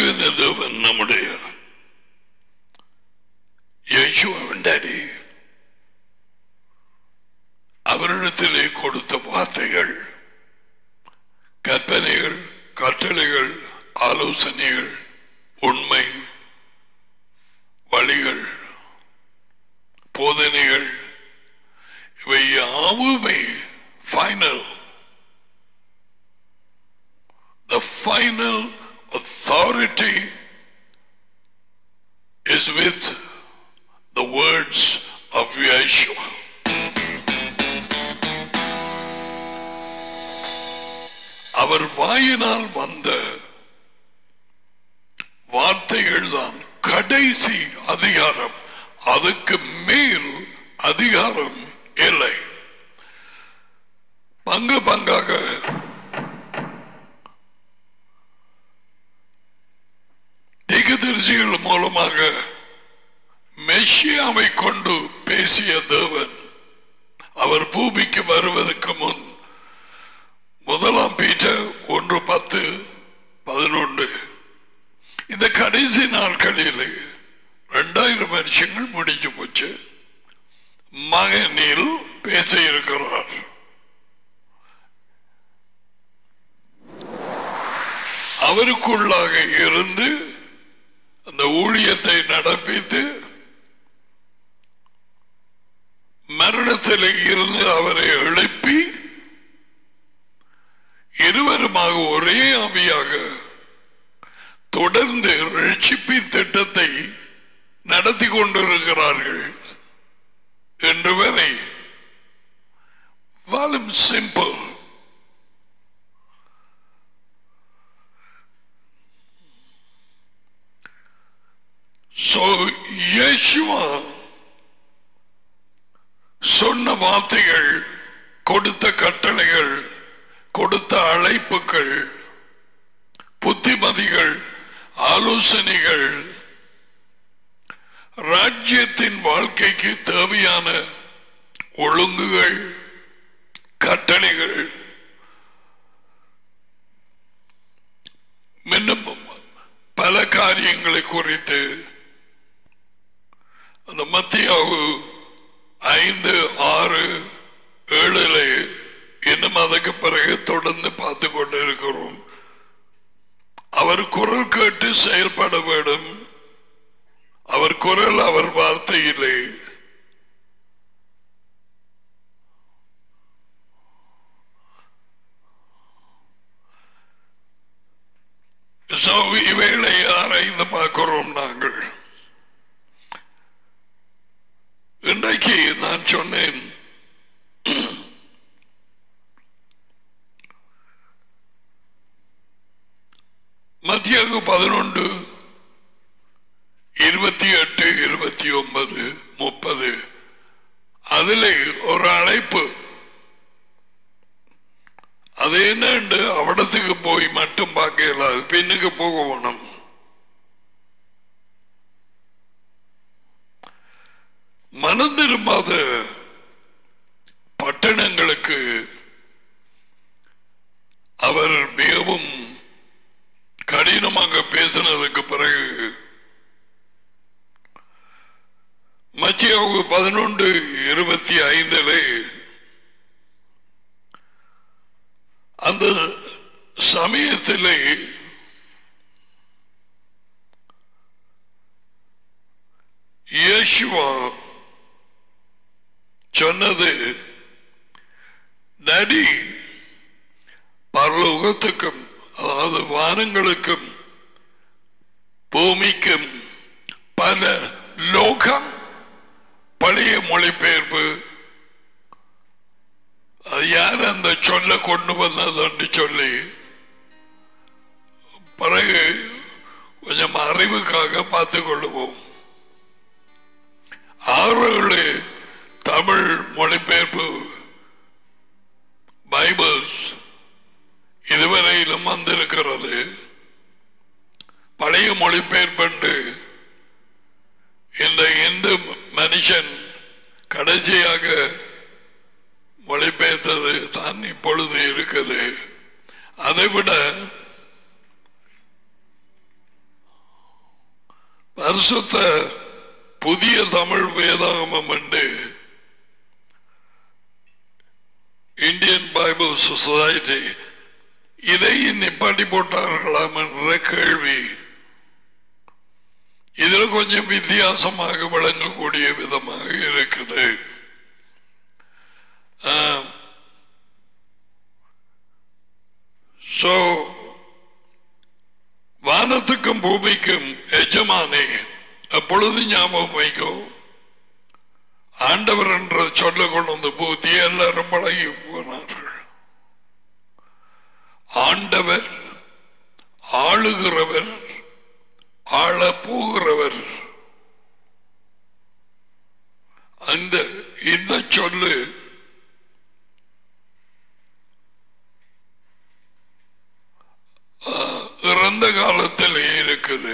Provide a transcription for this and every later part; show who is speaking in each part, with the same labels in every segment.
Speaker 1: இந்த தேவன் நம்முடைய யேசுவின் டாடி அவரிடத்திலே கொடுத்த வார்த்தைகள் கற்பனைகள் கட்டளைகள் ஆலோசனைகள் உண்மை வழிகள் போதனைகள் இவை யாவுமே final the final authority is with the words of Yeshua. அவர் வாயினால் வந்த வார்த்தைகள் தான் கடைசி அதிகாரம் அதுக்கு மேல் அதிகாரம் இல்லை பங்கு பங்காக திகதரிசிகள் மூலமாக மெஷியாவை கொண்டு பேசிய தேவன் அவர் பூமிக்கு வருவதற்கு முன் முதலாம் பீட்டர் ஒன்று பத்து பதினொன்று இந்த கடைசி நாட்களில் இரண்டாயிரம் வருஷங்கள் முடிஞ்சு போச்சு மகனில் பேச இருக்கிறார் அவருக்குள்ளாக இருந்து அந்த ஊழியத்தை நடப்பித்து மரணத்தில் இருந்து அவரை எழுப்பி இருவருமாக ஒரே ஆவியாக தொடர்ந்து ரட்சிப்பின் திட்டத்தை நடத்தி கொண்டிருக்கிறார்கள் என்று வரை வாழும் சிம்பிள் So, Yeshua சொன்ன வார்த்தைகள் கொடுத்த கட்டளைகள் கொடுத்த அழைப்புகள் புத்திமதிகள் ஆலோசனைகள் ராஜ்யத்தின் வாழ்க்கைக்கு தேவையான ஒழுங்குகள் கட்டளைகள் இன்னும் பல காரியங்களை குறித்து அந்த மத்தியாவு ஐந்து ஆறு ஏழுல இன்னும் அதுக்கு பிறகு தொடர்ந்து பார்த்து கொண்டு இருக்கிறோம் அவர் குரல் கேட்டு செயல்பட வேண்டும் அவர் குரல் அவர் வார்த்தையிலே So, இவைகளை ஆராய்ந்து பார்க்கிறோம் நாங்கள் இன்றைக்கு நான் சொன்னேன் மத்தியாக பதினொன்று இருபத்தி எட்டு இருபத்தி ஒன்பது முப்பது அதில் ஒரு அழைப்பு அது என்னண்டு அவடத்துக்கு போய் மட்டும் பார்க்க இயலாது பின்னுக்கு போக வேணும் மனம் திரும்பாத பட்டணங்களுக்கு அவர் மிகவும் கடினமாக பேசினதுக்கு பிறகு மத்தியாவு பதினொன்று இருபத்தி ஐந்திலே அந்த சமயத்திலே இயேசுவா சொன்னது நடி பரலோகத்துக்கும் அதாவது வானங்களுக்கும் பூமிக்கும் பல லோகம் பழைய மொழிபெயர்ப்பு அது யார் அந்த சொல்ல கொண்டு வந்ததுன்னு சொல்லி பிறகு கொஞ்சம் அறிவுக்காக பார்த்து கொள்ளுவோம் ஆறு தமிழ் மொழிபெயர்ப்பு பைபிள்ஸ் இதுவரையிலும் வந்திருக்கிறது பழைய மொழிபெயர்ப்பு இந்த இந்து மனுஷன் கடைசியாக மொழிபெயர்த்தது தான் இப்பொழுது இருக்குது அதை விட பரிசுத்த புதிய தமிழ் வேதாகமம் என்று இந்தியன் பைபிள் சொசைட்டி இதை நிப்பாட்டி போட்டார்களாம் என்ற கேள்வி இதுல கொஞ்சம் வித்தியாசமாக விளங்கக்கூடிய விதமாக இருக்குது சோ வானத்துக்கும் பூமிக்கும் எஜமானே எப்பொழுது ஞாபகம் வைக்கோ ஆண்டவர் என்ற சொல்ல கொண்டு வந்து பூத்தி எல்லாரும் பழகி போனார்கள் ஆண்டவர் ஆளுகிறவர் ஆள போகிறவர் அந்த இந்த சொல்லு இறந்த காலத்தில் இருக்குது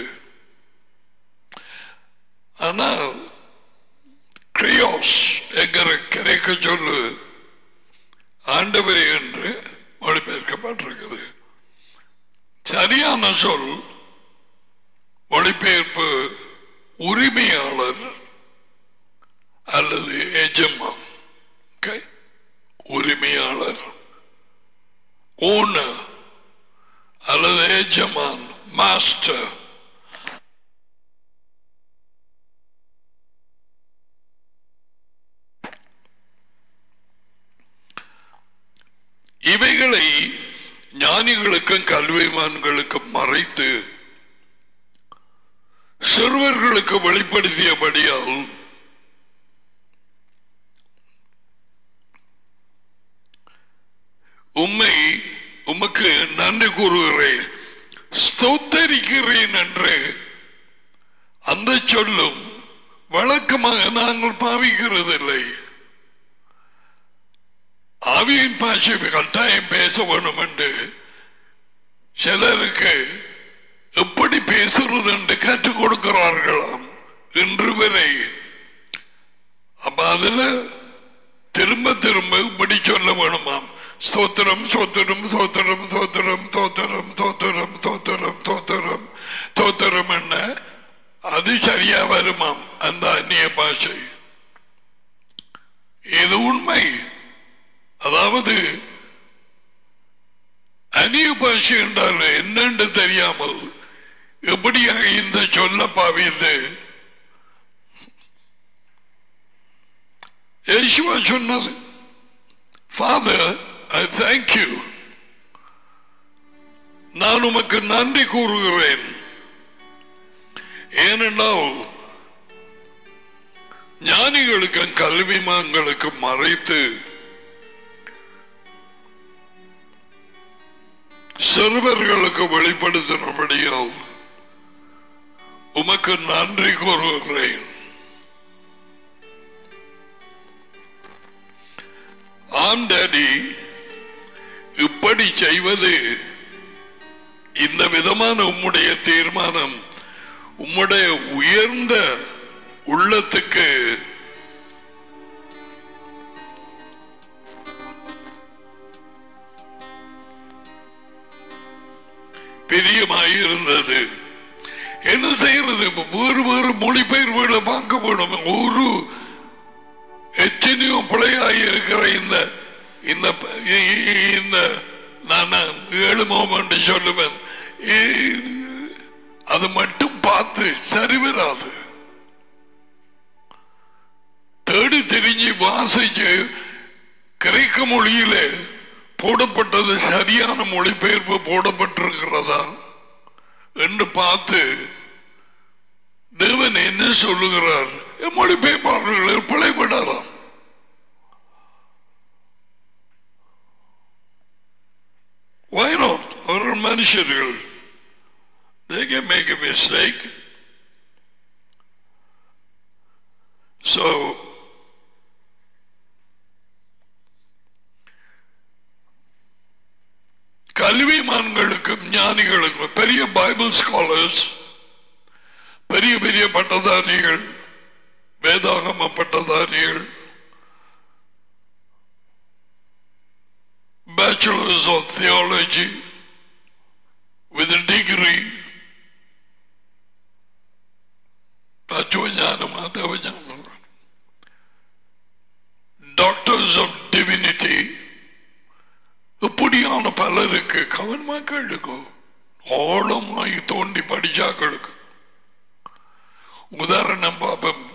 Speaker 1: ஆனால் கிரியோஸ் என்கிற கிரைக்க சொல்லு ஆண்டவரே என்று மொழிபெயர்க்கப்பட்டிருக்குது சரியான சொல் மொழிபெயர்ப்பு உரிமையாளர் அல்லது எஜமான் உரிமையாளர் ஓனர் அல்லது எஜமான் மாஸ்டர் இவைகளை ஞானிகளுக்கும் கல்விமான்களுக்கும் மறைத்து சிறுவர்களுக்கு வெளிப்படுத்தியபடியால் உம்மை உமக்கு நன்றி கூறுகிறேன் ஸ்தோத்தரிக்கிறேன் என்று அந்த சொல்லும் வழக்கமாக நாங்கள் பாவிக்கிறதில்லை ஆவியின் பாஷை கட்டாயம் பேச வேணும் என்று சிலருக்கு எப்படி பேசுறது என்று கற்றுக் கொடுக்கிறார்களாம் இன்று வரை அப்ப அதுல திரும்ப திரும்ப இப்படி சொல்ல வேணுமாம் ஸ்தோத்திரம் சோத்திரம் சோத்திரம் சோத்திரம் தோத்திரம் தோத்திரம் தோத்திரம் தோத்திரம் தோத்திரம் என்ன அது சரியா வருமாம் அந்த அந்நிய பாஷை இது உண்மை அதாவது அந்நிய பாஷை என்றால் என்னென்று தெரியாமல் எப்படியாக இந்த சொல்ல பாவித்து யேசுவா சொன்னது ஃபாதர் ஐ தேங்க்யூ நான் உமக்கு நன்றி கூறுகிறேன் ஏனென்றால் ஞானிகளுக்கும் கல்விமான்களுக்கும் மறைத்து சிறுவர்களுக்கு வெளிப்படுத்தினபடியால் உமக்கு நன்றி கூறுகிறேன் ஆம் டாடி இப்படி செய்வது இந்த விதமான உம்முடைய தீர்மானம் உம்முடைய உயர்ந்த உள்ளத்துக்கு பிரியமாயிருந்தது என்ன செய்யறது இப்ப வேறு வேறு மொழிபெயர்ப்புகளை பார்க்க போனோம் ஒரு எத்தனையோ பிழையாய் இருக்கிற இந்த இந்த இந்த நான் ஏழு மோமெண்ட் சொல்லுவேன் அது மட்டும் பார்த்து சரி வராது தேடி தெரிஞ்சு வாசிச்சு கிரேக்க மொழியில போடப்பட்டது சரியான மொழிபெயர்ப்பு போடப்பட்டிருக்கிறதா என்று பார்த்து தேவன் என்ன சொல்லுகிறார் மொழிபெயர்ப்பாளர்கள் பிழைப்படலாம் Why not? அவர்கள் மனுஷர்கள் They can make a mistake. So, கல்விமான்களுக்கும் ஞானிகளுக்கும் பெரிய பைபிள் ஸ்காலர்ஸ் பெரிய பெரிய பட்டதாரிகள் வேதாகம பட்டதாரிகள் bachelors of theology with a degree தத்துவ ஞானம் அதவ ஞானம் டாக்டர்ஸ் ஆஃப் டிவினிட்டி இப்படியான பலருக்கு கவனமா கேளுக்கோ ஆழமாய் தோண்டி படிச்சாக்களுக்கு உதாரணம் பாப்பம்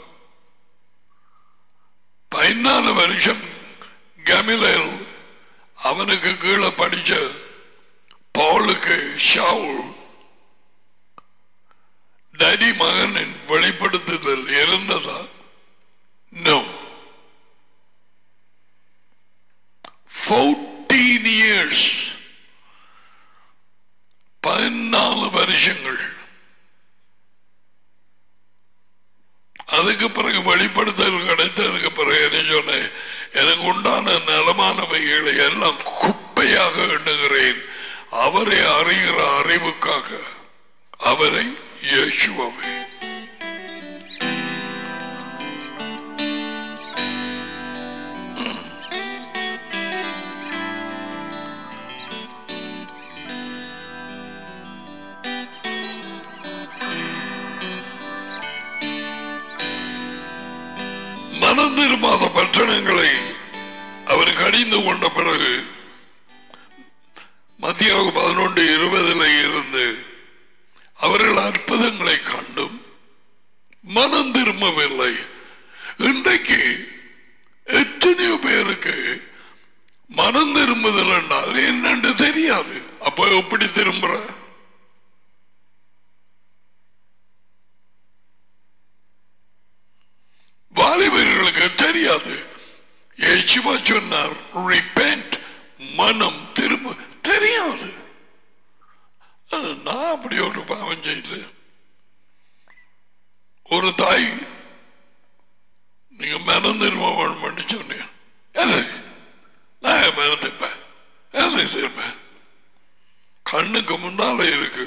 Speaker 1: பதினாலு வருஷம் கமிலேல் அவனுக்கு கீழே படிச்ச பவுலுக்கு ஷாவுல் டடி மகனின் வெளிப்படுத்துதல் இருந்ததா நோ ஃபோர்டீன் இயர்ஸ் பதினாலு வருஷங்கள் அதுக்கு பிறகு வெளிப்படுத்தல் கிடைத்ததுக்கு பிறகு என்ன சொன்னேன் எனக்கு உண்டான நலமானவைகளை எல்லாம் குப்பையாக எண்ணுகிறேன் அவரை அறிகிற அறிவுக்காக அவரை இயேசுவை மனம் திரும்பாத பட்டணங்களை அவர் கடிந்து கொண்ட பிறகு மத்தியாக பதினொன்று இருபதுல இருந்து அவர்கள் அற்புதங்களை கண்டும் மனம் திரும்பவில்லை இன்றைக்கு எத்தனையோ பேருக்கு மனம் திரும்புதல் என்றால் என்னன்னு தெரியாது அப்ப எப்படி திரும்புற வாலிபர்களுக்கு தெரியாது ஏசுவா சொன்னார் ரிப்பெண்ட் மனம் திரும்ப தெரியாது அது நான் அப்படி ஒரு பாவம் செய்யல ஒரு தாய் நீங்க மனம் திரும்ப வேணும்னு சொன்னீங்க எது நான் மறந்துப்பேன் எதை திருப்பேன் கண்ணுக்கு முன்னால இருக்கு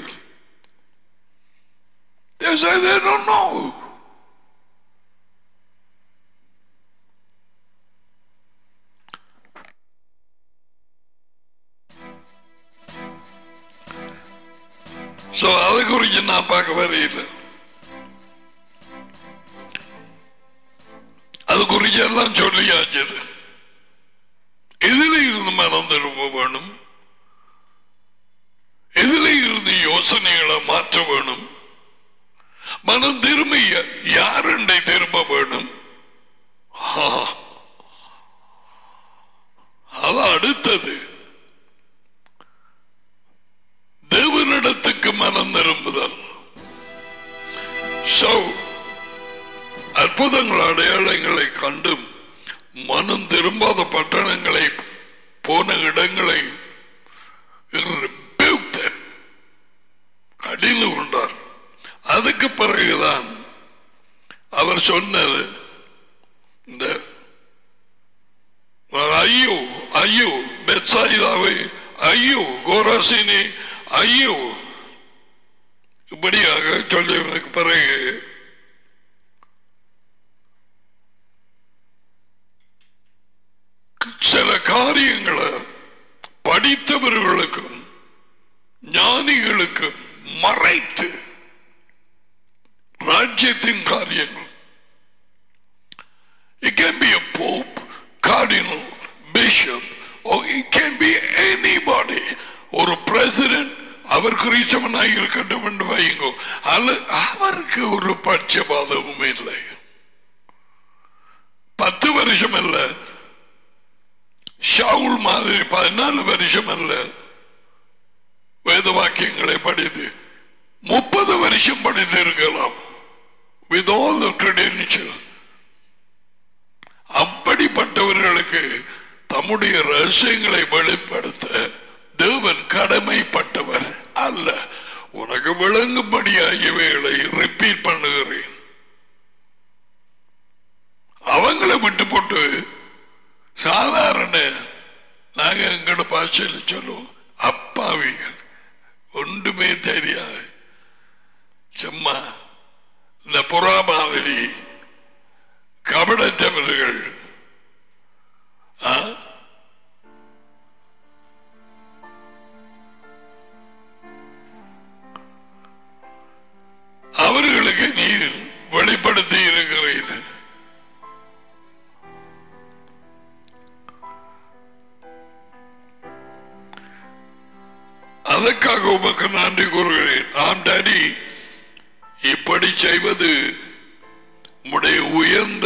Speaker 1: They say they don't know. So அதை குறித்து நான் பார்க்க வரையில்லை அது குறித்து எல்லாம் சொல்லியாச்சு எதில இருந்து மனம் திரும்ப வேணும் எதில இருந்து யோசனைகளை மாற்ற வேணும் மனம் திரும்ப யாருண்டை திரும்ப வேணும் ஆ. அது அடுத்தது தேவனிடத்துக்கு மனம் திரும்புதல் So, அற்புதங்கள் அடையாளங்களை கண்டும் மனம் திரும்பாத பட்டணங்களை போன இடங்களை rebuked them. கடிந்து கொண்டார் அதுக்கு பிறகுதான் அவர் சொன்னது இந்த ஐயோ ஐயோ பெட்சாயிதாவை ஐயோ கோராசினி ஐயோ இப்படியாக சொல்லியதற்கு பிறகு சில காரியங்களை படித்தவர்களுக்கும் ஞானிகளுக்கும் மறைத்து ராஜ்யத்தின் காரியங்கள் It can be a pope, cardinal, bishop, or it can be anybody. ஒரு பிரசிடென்ட் அவர் கிரீச்சவனாக இருக்கட்டும் என்று வையுங்கோ அல்ல அவருக்கு ஒரு பட்சபாதமும் இல்லை பத்து வருஷம் அல்ல ஷவுல் மாதிரி பதினாலு வருஷம் அல்ல வேத வாக்கியங்களை படித்து முப்பது வருஷம் படித்து இருக்கலாம் வித் ஆல் த கிரெடென்ஷியல் அப்படிப்பட்டவர்களுக்கு தம்முடைய ரகசியங்களை வெளிப்படுத்த தேவன் கடமைப்பட்டவர் அல்ல உனக்கு விளங்கும்படியாக இவைகளை ரிப்பீட் பண்ணுகிறேன் அவங்களை விட்டு போட்டு சாதாரண நாங்க எங்கட பாஷையில் சொல்லுவோம் அப்பாவிகள் ஒன்றுமே தெரியாது சும்மா இந்த புறா மாதிரி கபடத்தவர்கள் ஆ? அவர்களுக்கு நீ வெளிப்படுத்த அப்படி செய்வது உம்முடைய உயர்ந்த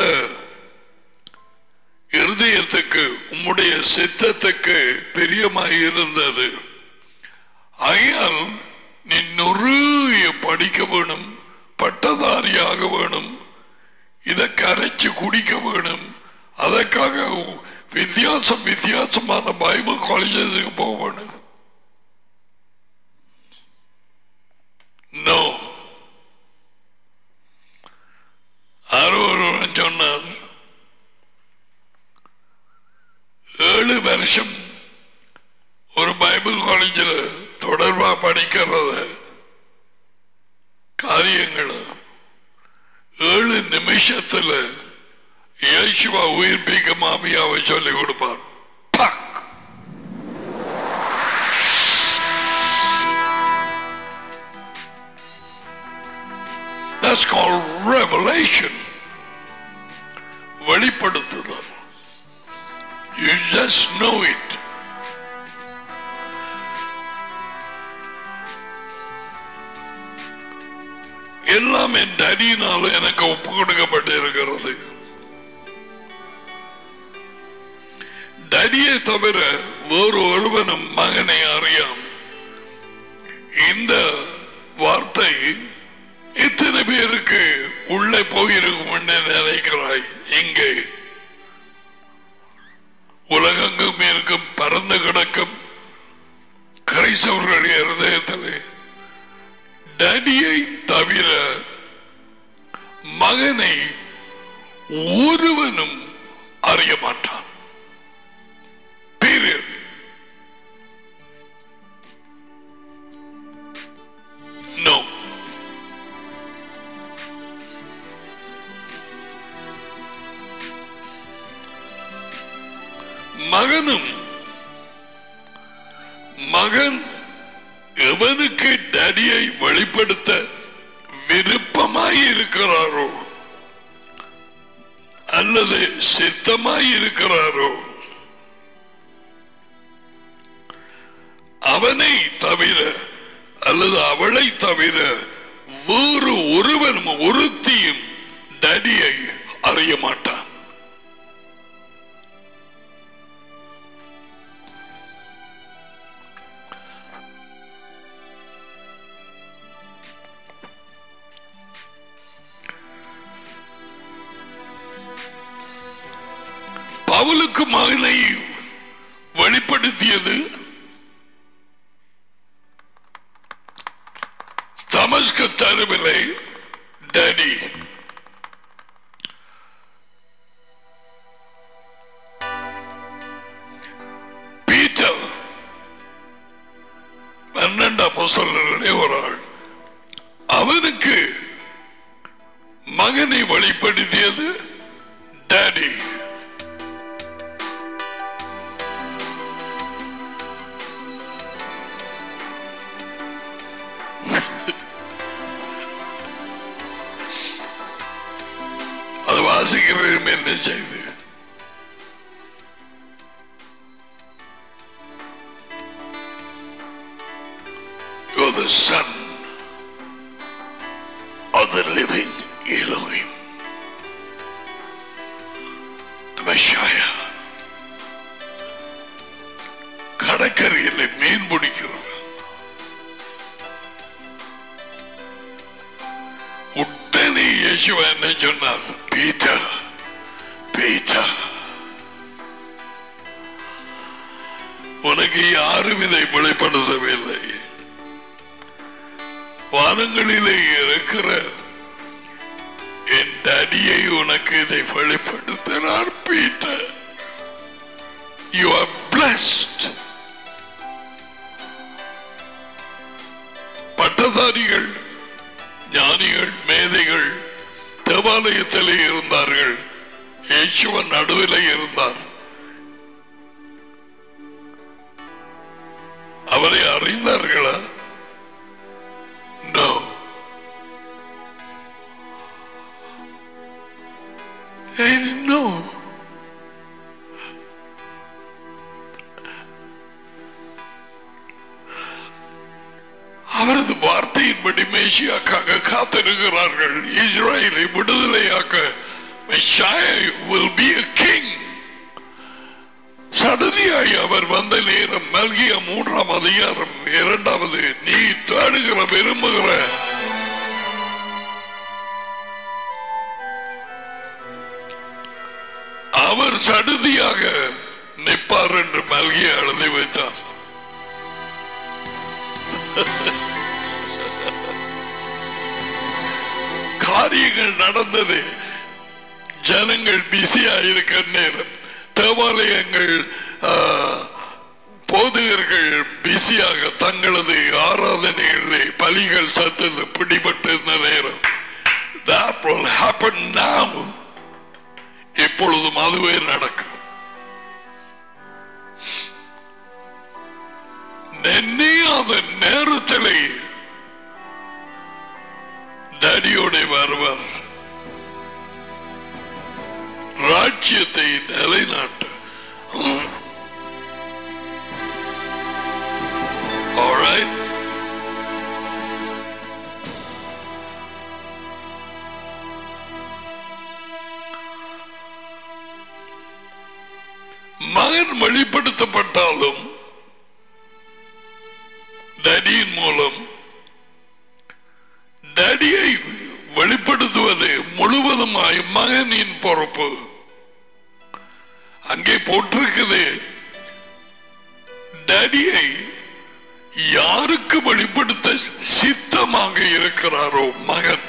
Speaker 1: இருதயத்துக்கு உம்முடைய சித்தத்துக்கு பிரியமாய் இருந்தது ஆகையால் நீ நொறுய படிக்க வேணும் பட்டதாரியாக வேணும் இதை கரைச்சு குடிக்க வேணும் அதற்காக வித்தியாசம் வித்தியாசமான பைபிள் காலேஜஸுக்கு போக வேணும் நோ யாரோ ஒருவன் சொன்னார் ஏழு வருஷம் ஒரு பைபிள் காலேஜில் தொடர்பா படிக்கிறத காரியங்களை ஏழு நிமிஷத்துல இயேசுவா உயிர்ப்பிக்க மாமியாவை சொல்லி கொடுப்பார் பக். That's called revelation. வெளிப்படுத்துதல் You just know it. எல்லாம் என் அடியினால் எனக்கு ஒப்பு கொடுக்கப்பட்டு இருக்கிறது டடியை தவிர வேறு ஒருவனும் மகனை அறியாம் இந்த வார்த்தை எத்தனை பேருக்கு உள்ளே போயிருக்கும் என்று நினைக்கிறாய் இங்கே உலகெங்கும் இருக்கும் பறந்து கிடக்கும் கிரைசவர்களுடைய இருதயத்திலே டடியை தவிர மகனை ஒருவனும் அறிய மாட்டான் Period. No. மகனும் மகன் எவனுக்கு டடியை வெளிப்படுத்த விருப்பமாய் இருக்கிறாரோ அல்லது சித்தமாய் இருக்கிறாரோ அவனை தவிர அல்லது அவளை தவிர வேறு ஒருவனும் ஒருத்தியும் டடியை அறிய மாட்டான் பவுலுக்கு மகனை வெளிப்படுத்தியது தமஸ்க தருவிலை டேடி பீட்டர் பன்னெண்டாம் புசல்லே ஒரு ஆள் அவனுக்கு மகனை வெளிப்படுத்தியது டேடி அது வாசிக்கிறதும் என்ன செய்து You're the son of the living Elohim. The Messiah. கடற்கரையில் மீன் பிடிக்கிறவன் உடனே இயேசுவ என்ன சொன்னார் பீட்டா பீட்டா உனக்கு யாரும் இதை வெளிப்படுத்தவில்லை வானங்களிலே இருக்கிற என் அடியை உனக்கு இதை வெளிப்படுத்தினார் பீட்டர் யூ ஆர் பிளஸ்ட் பட்டதாரிகள் ஞானிகள் மேதைகள் தேவாலயத்திலே இருந்தார்கள் இயேசுவன் நடுவிலே இருந்தார் அவரை அறிந்தார்களா No. They didn't know. அவரது வார்த்தையின்படி மேசியாக்காக காத்திருக்கிறார்கள் இஸ்ரேலை விடுதலையாக்க Messiah will be a king சடதியாய் அவர் வந்த நேரம் மல்கிய மூன்றாம் அதிகாரம் இரண்டாவது நீ தேடுகிற விரும்புகிற அவர் சடுதியாக நிற்பார் என்று மல்கிய எழுதி வைத்தார் காரியங்கள் நடந்தது ஜனங்கள் பிஸியா இருக்கிற நேரம் தேவாலயங்கள் ஆ, போதகர்கள் பிஸியாக தங்களது ஆராதனைகளை பலிகள் சத்தது பிடிபட்டிருந்த நேரம் that will happen now இப்பொழுதும் அதுவே நடக்கும் நினையாத நேரத்திலே டடியோட வருவார் ராஜ்யத்தை நிலைநாட்ட Alright? மகன் வெளிப்படுத்தப்பட்டாலும் டடியின் மூலம் டடியை வெளிப்படுத்துவது முழுவதுமாய் மகனின் பொறுப்பு அங்கே போட்டிருக்குது டடியை யாருக்கு வெளிப்படுத்த சித்தமாக இருக்கிறாரோ மகன்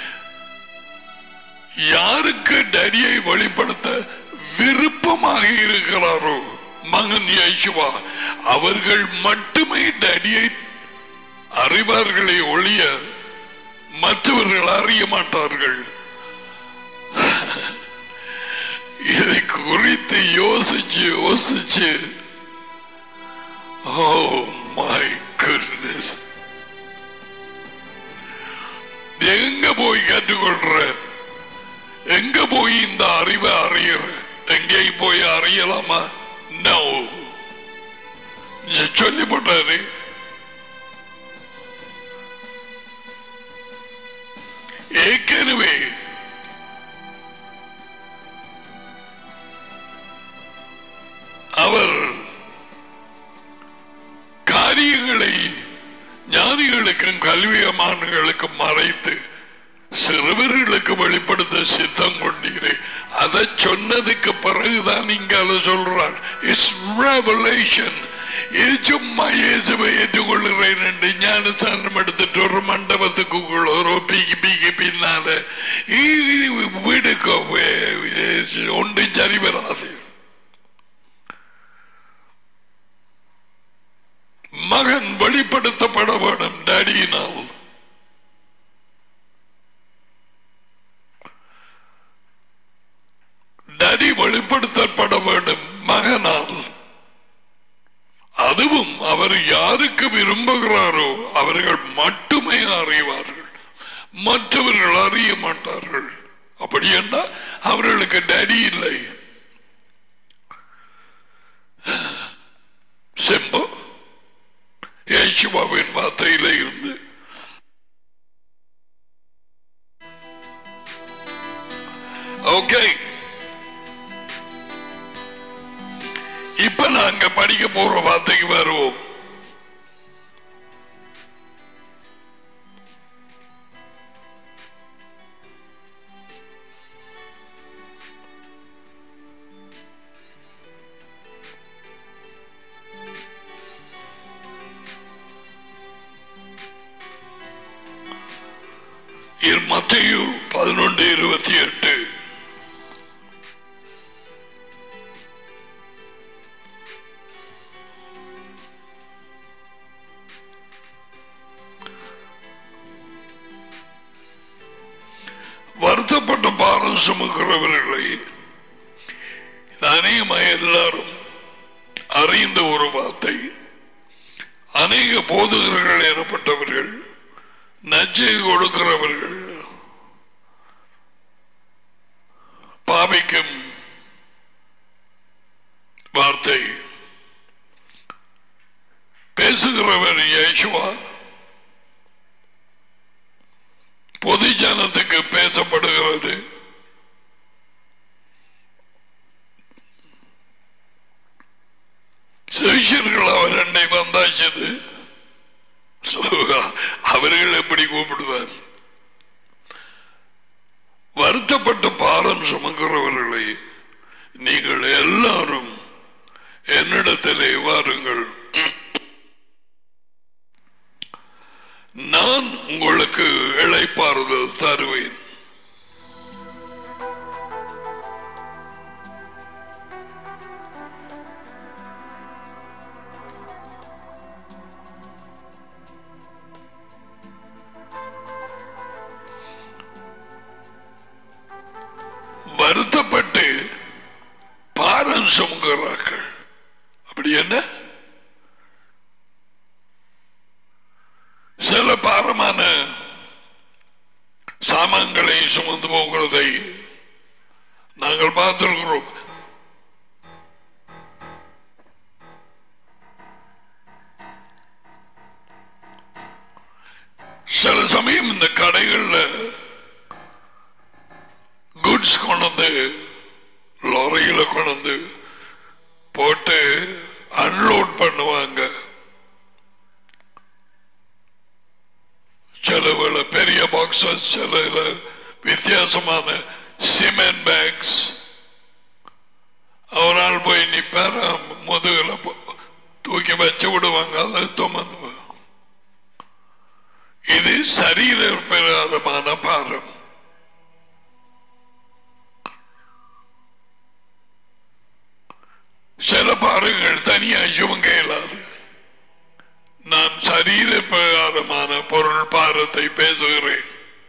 Speaker 1: யாருக்கு டடியை வெளிப்படுத்த விருப்பமாக இருக்கிறாரோ மகன் யேசுவா அவர்கள் மட்டுமே டடியை அறிவார்களே ஒழிய மற்றவர்கள் அறிய மாட்டார்கள் இதை குறித்து யோசிச்சு யோசிச்சு ஓ மை குட்னஸ் எங்க போய் கற்றுக்கொள்ற எங்க போய் இந்த அறிவை அறியற எங்கே போய் அறியலாமா நோ சொல்லிப்பட்டாரு ஏற்கனவே அவர் காரியங்களை ஞானிகளுக்கும் கல்வியமானங்களுக்கும் மறைத்து சிறுவர்களுக்கு வெளிப்படுத்த சித்தம் கொண்டீரே அதை சொன்னதுக்கு பிறகுதான் இங்க அதை சொல்றாள் இட்ஸ் ரெவலேஷன் இது சும்மா இயேசுவை ஏற்றுக்கொள்கிறேன் என்று ஞானஸ்தானம் எடுத்துட்டு ஒரு மண்டபத்துக்குள்ள ஒரு பீக்கி பீக்கி பின்னால இது வீடுக்கு ஒன்றும் சரி வராது மகன் வெளிப்படுத்தப்பட வேண்டும் டேடியினால் டேடி வெளிப்படுத்தப்பட வேண்டும் மகனால் அதுவும் அவர் யாருக்கு விரும்புகிறாரோ அவர்கள் மட்டுமே அறிவார்கள் மற்றவர்கள் அறிய மாட்டார்கள் அப்படி என்றால் அவர்களுக்கு டேடி இல்லை செம்பு யேசுவாவின் வார்த்தையில இருந்து ஓகே இப்ப நாங்க படிக்க போற வார்த்தைக்கு வருவோம் இது மத்தையு பதினொன்று இருபத்தி எட்டு வருத்தப்பட்ட பாரம் சுமக்கிறவர்களை இது அநேகமாக எல்லாரும் அறிந்த ஒரு வார்த்தை அநேக போதுகிறர்கள் எனப்பட்டவர்கள் நச்சை கொடுக்கிறவர்கள் பாவிக்கும் வார்த்தை பேசுகிறவர் யேசுவா பொது ஜனத்துக்கு பேசப்படுகிறது சிஷியர்கள் அவர் என்னை வந்தாச்சது So, அவர்கள் எப்படி கூப்பிடுவார் வருத்தப்பட்ட பாரம் சுமக்கிறவர்களை நீங்கள் எல்லாரும் என்னிடத்திலே வாருங்கள் நான் உங்களுக்கு இழைப்பாறுதல் தருவேன் வருத்தப்பட்டு பாரம் சுமக்கிறார்கள் அப்படி என்ன சில பாரமான சாமான்களை சுமந்து போகிறதை நாங்கள் பார்த்திருக்கிறோம் சில சமயம் இந்த கடைகள்ல குட்ஸ் கொண்டு வந்து லாரியில கொண்டு வந்து போட்டு அன்லோட் பண்ணுவாங்க சில வேளை பெரிய பாக்ஸஸ் சில இதுல வித்தியாசமான சிமெண்ட் பேக்ஸ் அவரால் போய் நிப்பார முதுகுல போ- தூக்கி வச்சு விடுவாங்க அதை துமந்து இது சரீர பிரகாரமான பாரம் சில பாருங்கள் தனியா சுமங்க இயலாது நான் சரீர பிரகாரமான பொருள் பாரத்தை பேசுகிறேன்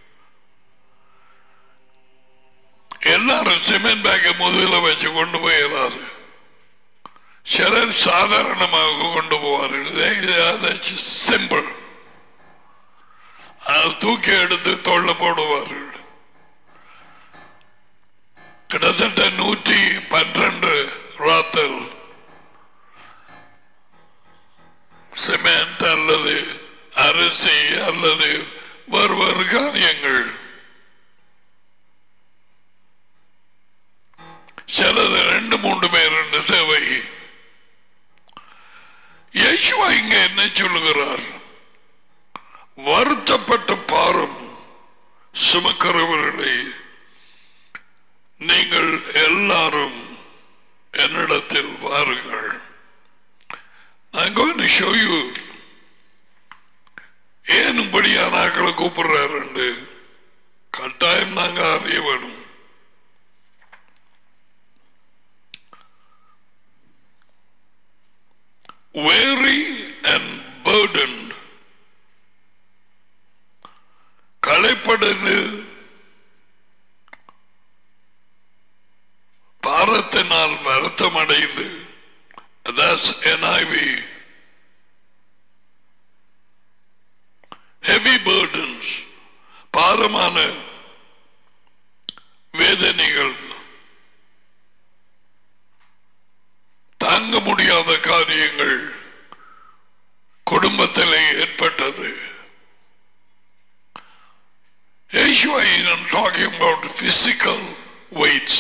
Speaker 1: எல்லாரும் சிமெண்ட் பேக்கை முதுகில வச்சு கொண்டு போயிடாது சிலர் சாதாரணமாக கொண்டு போவார்கள் சிம்பிள் அதை தூக்கி எடுத்து தொள்ள போடுவார்கள் கிட்டத்தட்ட நூற்றி பன்னிரண்டு ராத்தல் சிமெண்ட் அல்லது அரிசி அல்லது வேறு வேறு காரியங்கள் சிலது ரெண்டு மூன்று பேர் ரெண்டு தேவை யேசுவா இங்க என்ன சொல்லுகிறார் வருத்தப்பட்ட பாரம் சுமக்கிறவர்களை நீங்கள் எல்லாரும் என்னிடத்தில் வாருங்கள் I'm going to show you ஏன் இப்படியான ஆக்களை கூப்பிடுறாரு கட்டாயம் நாங்க அறிய வேணும் weary and burdened களைப்படைந்து பாரத்தினால் வருத்தம் அடைந்து that's NIV heavy burdens பாரமான வேதனைகள் தாங்க முடியாத காரியங்கள் குடும்பத்திலே ஏற்பட்டது Yeshua isn't talking about physical weights.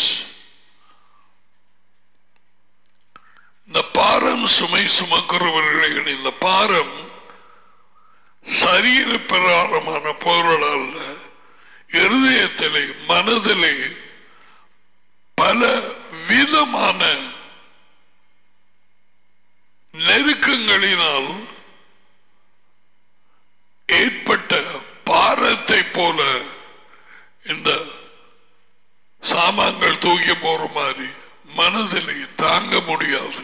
Speaker 1: இந்த பாரம் சுமை சுமக்கிறவர்கள் இந்த பாரம் சரீர பிரகாரமான பொருள் அல்ல இருதயத்திலே மனதிலே பல விதமான நெருக்கங்களினால் ஏற்பட்ட பாரத்தை போல இந்த சாமான்கள் தூக்கி போற மாதிரி மனதிலே தாங்க முடியாது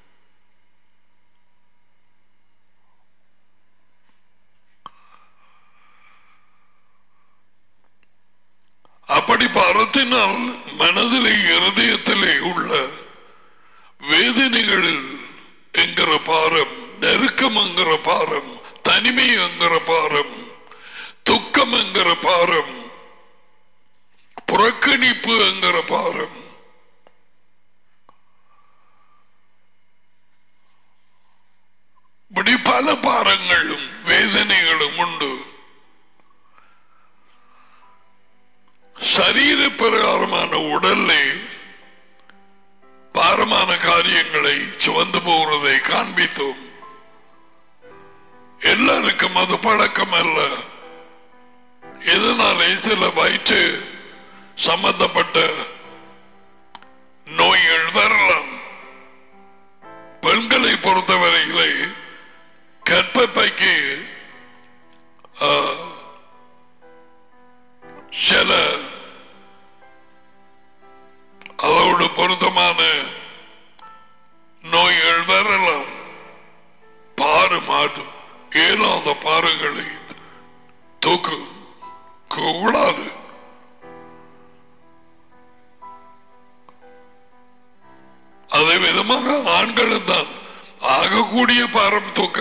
Speaker 1: அப்படி பாரத்தினால் மனதிலே இருதயத்திலே உள்ள வேதனைகளில் என்கிற பாரம் நெருக்கம் என்கிற பாரம் தனிமை என்கிற பாரம் துக்கம் என்கிற பாரம் புறக்கணிப்பு என்கிற பாரம் இப்படி பல பாரங்களும் வேதனைகளும் உண்டு சரீர பிரகாரமான உடல்லே பாரமான காரியங்களை சுமந்து போகிறதை காண்பித்தோம் எல்லாருக்கும் அது பழக்கம் அல்ல இதனாலே சில வயிற்று சம்பந்தப்பட்ட நோய்கள் வரலாம் பெண்களை பொறுத்தவரையிலே கற்பப்பைக்கு ஆ, சில அதோடு பொருத்தமான நோய்கள் வரலாம் பாரு மாடு ஏதோ அந்த பாறுகளை தூக்கு கூடாது அதே விதமாக ஆண்களும் தான் ஆகக்கூடிய பாரம் தூக்க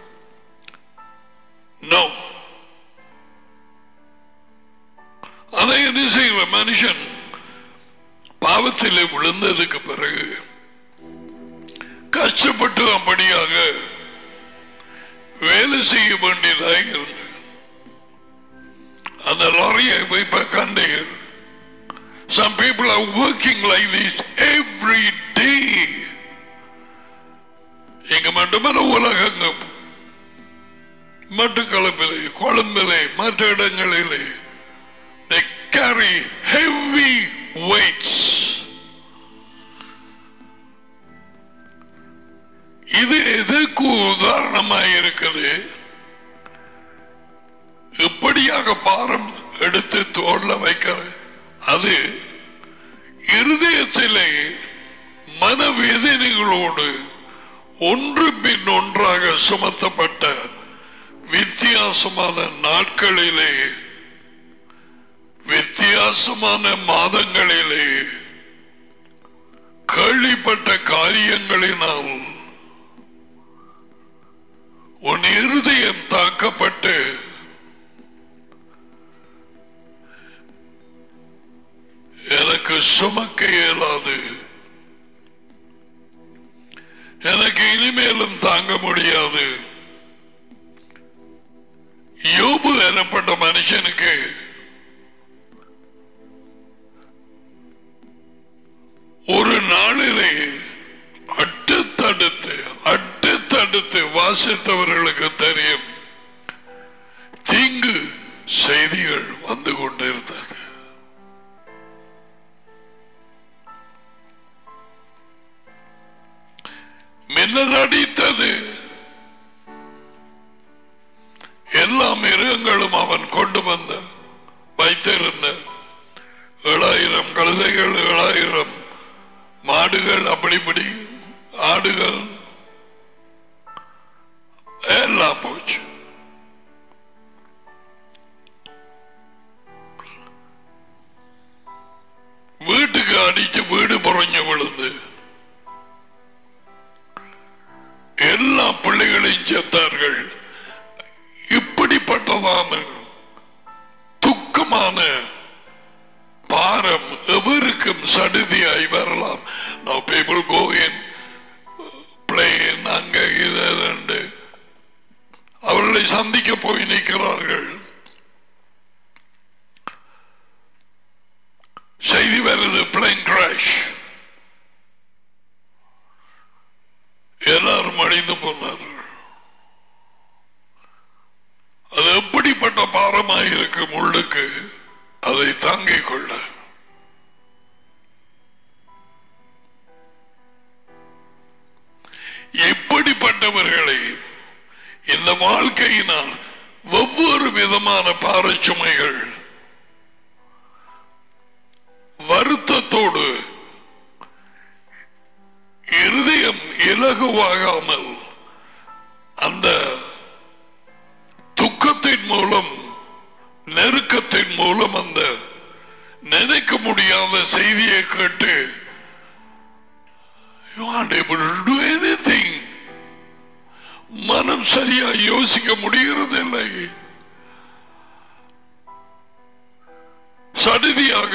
Speaker 1: நோ அதை என்ன செய்கிற மனுஷன் பாவத்திலே விழுந்ததுக்கு பிறகு கஷ்டப்பட்டு அப்படியாக வேலை செய்ய வேண்டியதாக இருந்தது அந்த லாரியை போய் இப்ப கண்டீர்கள் Some people are working like this every day. இங்க மட்டுமல்ல உலகங்கம் மட்டுக்களப்பிலே கொழும்பிலே மற்ற இடங்களிலே they carry heavy weights இது எதற்கு உதாரணமாக இருக்குது இப்படியாக பாரம் எடுத்து தோல்ல வைக்கிற அது இருதயத்திலே மனவேதனைகளோடு ஒன்று பின் ஒன்றாக சுமத்தப்பட்ட வித்தியாசமான நாட்களிலே வித்தியாசமான மாதங்களிலே கேள்விப்பட்ட காரியங்களினால் உன் இருதயம் தாக்கப்பட்டு எனக்கு சுமக்க இயலாது எனக்கு இனிமேலும் தாங்க முடியாது யோபு எனப்பட்ட மனுஷனுக்கு ஒரு நாளிலே அட்டு தடுத்து அட்டு தடுத்து வாசித்தவர்களுக்கு தெரியும் தீங்கு செய்திகள் வந்து கொண்டிருந்தது மின்னல் அடித்தது எல்லா மிருகங்களும் அவன் கொண்டு வந்த வைத்திருந்த ஏழாயிரம் கழுதைகள் ஏழாயிரம் மாடுகள் அப்படிப்படி ஆடுகள் எல்லாம் போச்சு வீட்டுக்கு அடிச்சு வீடு புறஞ்சு விழுந்து எல்லா பிள்ளைகளையும் செத்தார்கள் இப்படிப்பட்டதான துக்கமான பாரம் எவருக்கும் சடுதியாய் வரலாம் now people go in plane அங்க இது அதுண்டு. அவர்களை சந்திக்க போய் நிற்கிறார்கள் செய்தி வருது பிளேன் கிராஷ் எல்லாரும் அழிந்து போனார்கள் அது எப்படிப்பட்ட பாரமாய் இருக்கும் உள்ளுக்கு அதை தாங்கிக் கொள்ள எப்படிப்பட்டவர்களை இந்த வாழ்க்கையினால் ஒவ்வொரு விதமான பாரச்சுமைகள் வருத்தத்தோடு இருதயம் இலகுவாகாமல் அந்த துக்கத்தின் மூலம் நெருக்கத்தின் மூலம் அந்த நினைக்க முடியாத செய்தியை கேட்டு you aren't able to do anything மனம் சரியா யோசிக்க முடிகிறது இல்லை சடுதியாக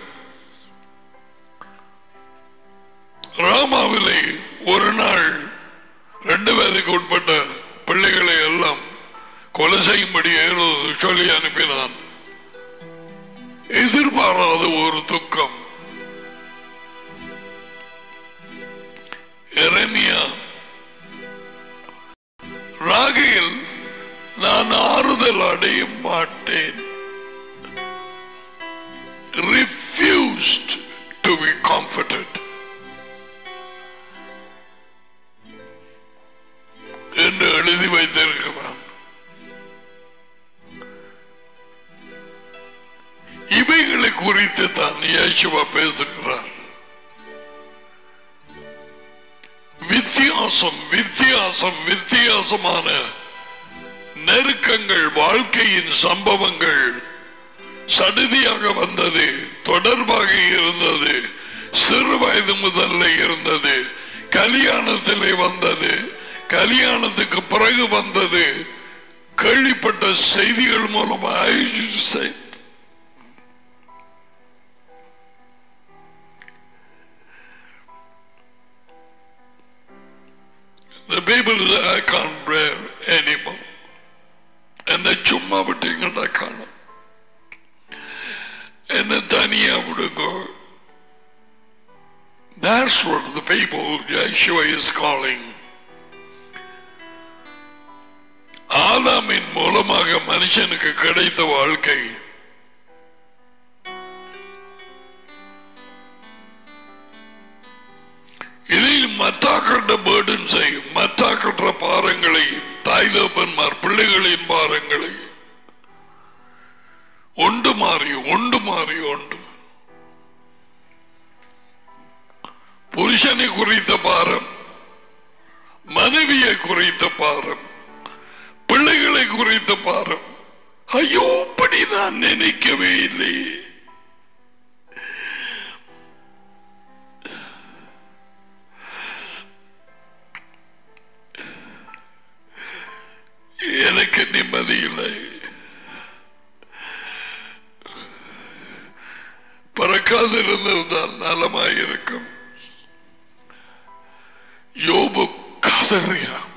Speaker 1: ராமாவிலே ஒரு நாள் ரெண்டு பேருக்கு உட்பட்ட பிள்ளைகளை எல்லாம் கொலை செய்யும்படி ஏறுவது சொல்லி அனுப்பினான் எதிர் எதிர்பாராத ஒரு துக்கம் எரேமியா ராகையில் நான் ஆறுதல் அடைய மாட்டேன் refused to be comforted என்று எழுதி வைத்திருக்கிறான் இவைகளை குறித்து தான் இயேசுவா பேசுகிறார் வித்தியாசம் வித்தியாசம் வித்தியாசமான நெருக்கங்கள் வாழ்க்கையின் சம்பவங்கள் சடுதியாக வந்தது தொடர்பாக இருந்தது சிறு வயது முதல்ல இருந்தது கல்யாணத்திலே வந்தது கல்யாணத்துக்கு பிறகு வந்தது கேள்விப்பட்ட செய்திகள் மூலமாக The people say, I can't bear anymore. என்னை சும்மா விட்டீங்கன்னா காணும் என்னை தனியா விடுங்க That's what the people Yeshua is calling. ஆதாமின் மூலமாக மனுஷனுக்கு கிடைத்த வாழ்க்கை இதில் மத்தாக்கட்ட பேர்டன்ஸை மத்தாக்கற்ற பாரங்களை தாய் தகப்பன்மார் பிள்ளைகளின் பாரங்களை ஒன்று மாறி ஒன்று மாறி ஒன்று புருஷனை குறித்த பாரம் மனைவியை குறித்த பாரம் பிள்ளைகளை குறித்த பாரம் ஐயோ அப்படி நான் நினைக்கவே இல்லை எனக்கு நிம்மதி இல்லை பறக்காதிருந்திருந்தால் நலமாயிருக்கும் யோபு கதறினான்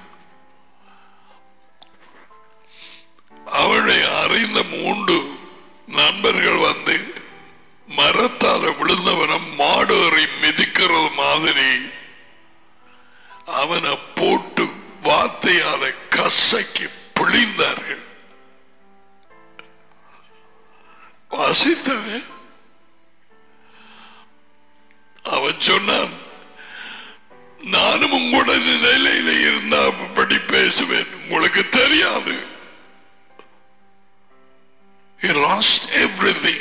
Speaker 1: அவளை அறிந்த மூன்று நண்பர்கள் வந்து மரத்தால விழுந்தவனை மாடேறி மிதிக்கிறது மாதிரி அவனை போட்டு வார்த்தையால கசக்கி பிழிந்தார்கள் வாசித்தவன் அவன் சொன்னான் நானும் உங்களோட நிலையில இருந்தா அப்படி பேசுவேன் உங்களுக்கு தெரியாது He lost everything.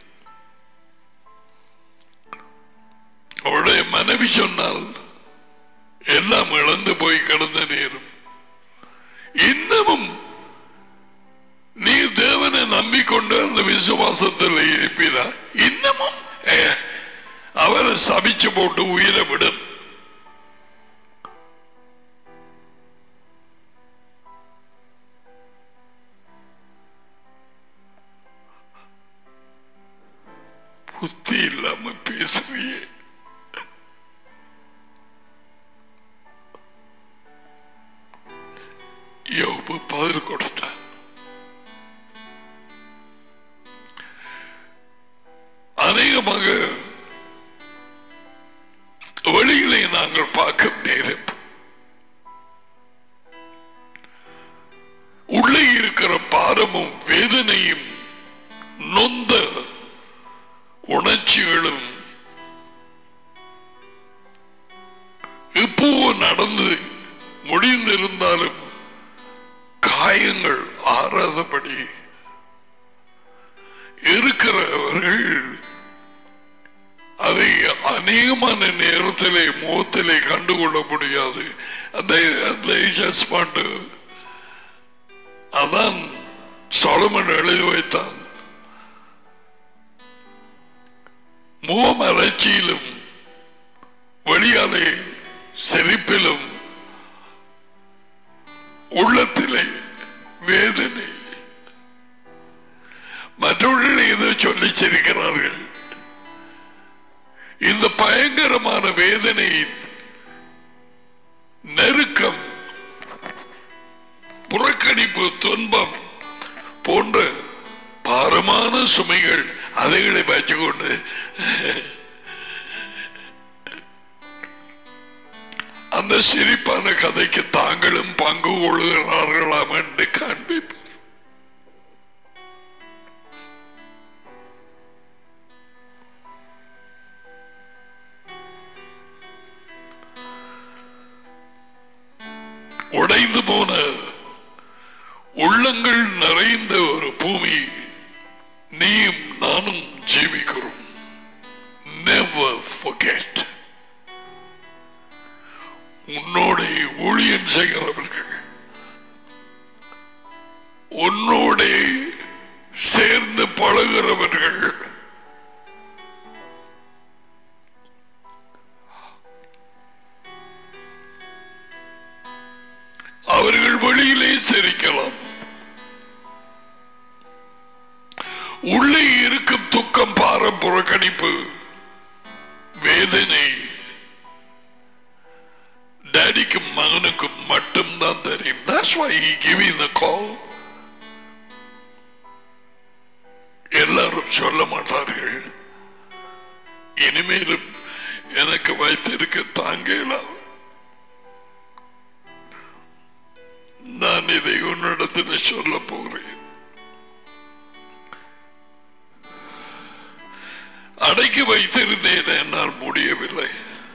Speaker 1: அவளுடைய மனைவி சொன்னால் எல்லாம் இழந்து போய் கிடந்த நேரம் இன்னமும் நீ தேவனை நம்பிக்கொண்டு அந்த விசுவாசத்தில் இருப்பீரா இன்னமும் ஏ, அவரை சபிச்சு போட்டு உயிரை விடும் புத்தி இல்லாம பேசுறியே யோபு பதில் கொடுத்தான் அநேகமாக வெளியிலே நாங்கள் பார்க்கும் நேரம் உள்ளே இருக்கிற பாரமும் வேதனையும் நொந்த உணர்ச்சிகளும் இப்போவோ நடந்து முடிந்திருந்தாலும் காயங்கள் ஆறாதபடி இருக்கிறவர்கள் அதை அநேகமான நேரத்திலே முகத்திலே கண்டுகொள்ள முடியாது அதை அதை just want to- அதான் சொலமன் எழுதி வைத்தான் முகமலர்ச்சியிலும் வெளியாலே சிரிப்பிலும் உள்ளத்திலே வேதனை மற்றவர்கள் ஏதோ சொல்லி சிரிக்கிறார்கள் இந்த பயங்கரமான வேதனை நெருக்கம் புறக்கணிப்பு துன்பம் போன்ற பாரமான சுமைகள் அதைகளை வச்சுக்கொண்டு அந்த சிரிப்பான கதைக்கு தாங்களும் பங்கு கொள்கிறார்களாம் என்று காண்பிப்பார் உடைந்து போன உள்ளங்கள் நிறைந்த ஒரு பூமி நீயும் நானும் ஜீவிக்கிறோம் நெவர் forget உன்னோட ஊழியம் செய்கிறவர்கள் உன்னோட சேர்ந்து பழகிறவர்கள் அவர்கள் வெளியிலே சிரிக்கலாம் உள்ளே இருக்கும் துக்கம் பார புறக்கணிப்பு வேதனை டேடிக்கும் மகனுக்கும் மட்டும்தான் தெரியும் That's why he giving the call. எல்லாரும் சொல்ல மாட்டார்கள் இனிமேலும் எனக்கு வைத்திருக்க தாங்கலாம் நான் இதை உன்னிடத்தில் சொல்ல போகிறேன் அடக்கி வைத்திருந்தேன் என்னால் முடியவில்லை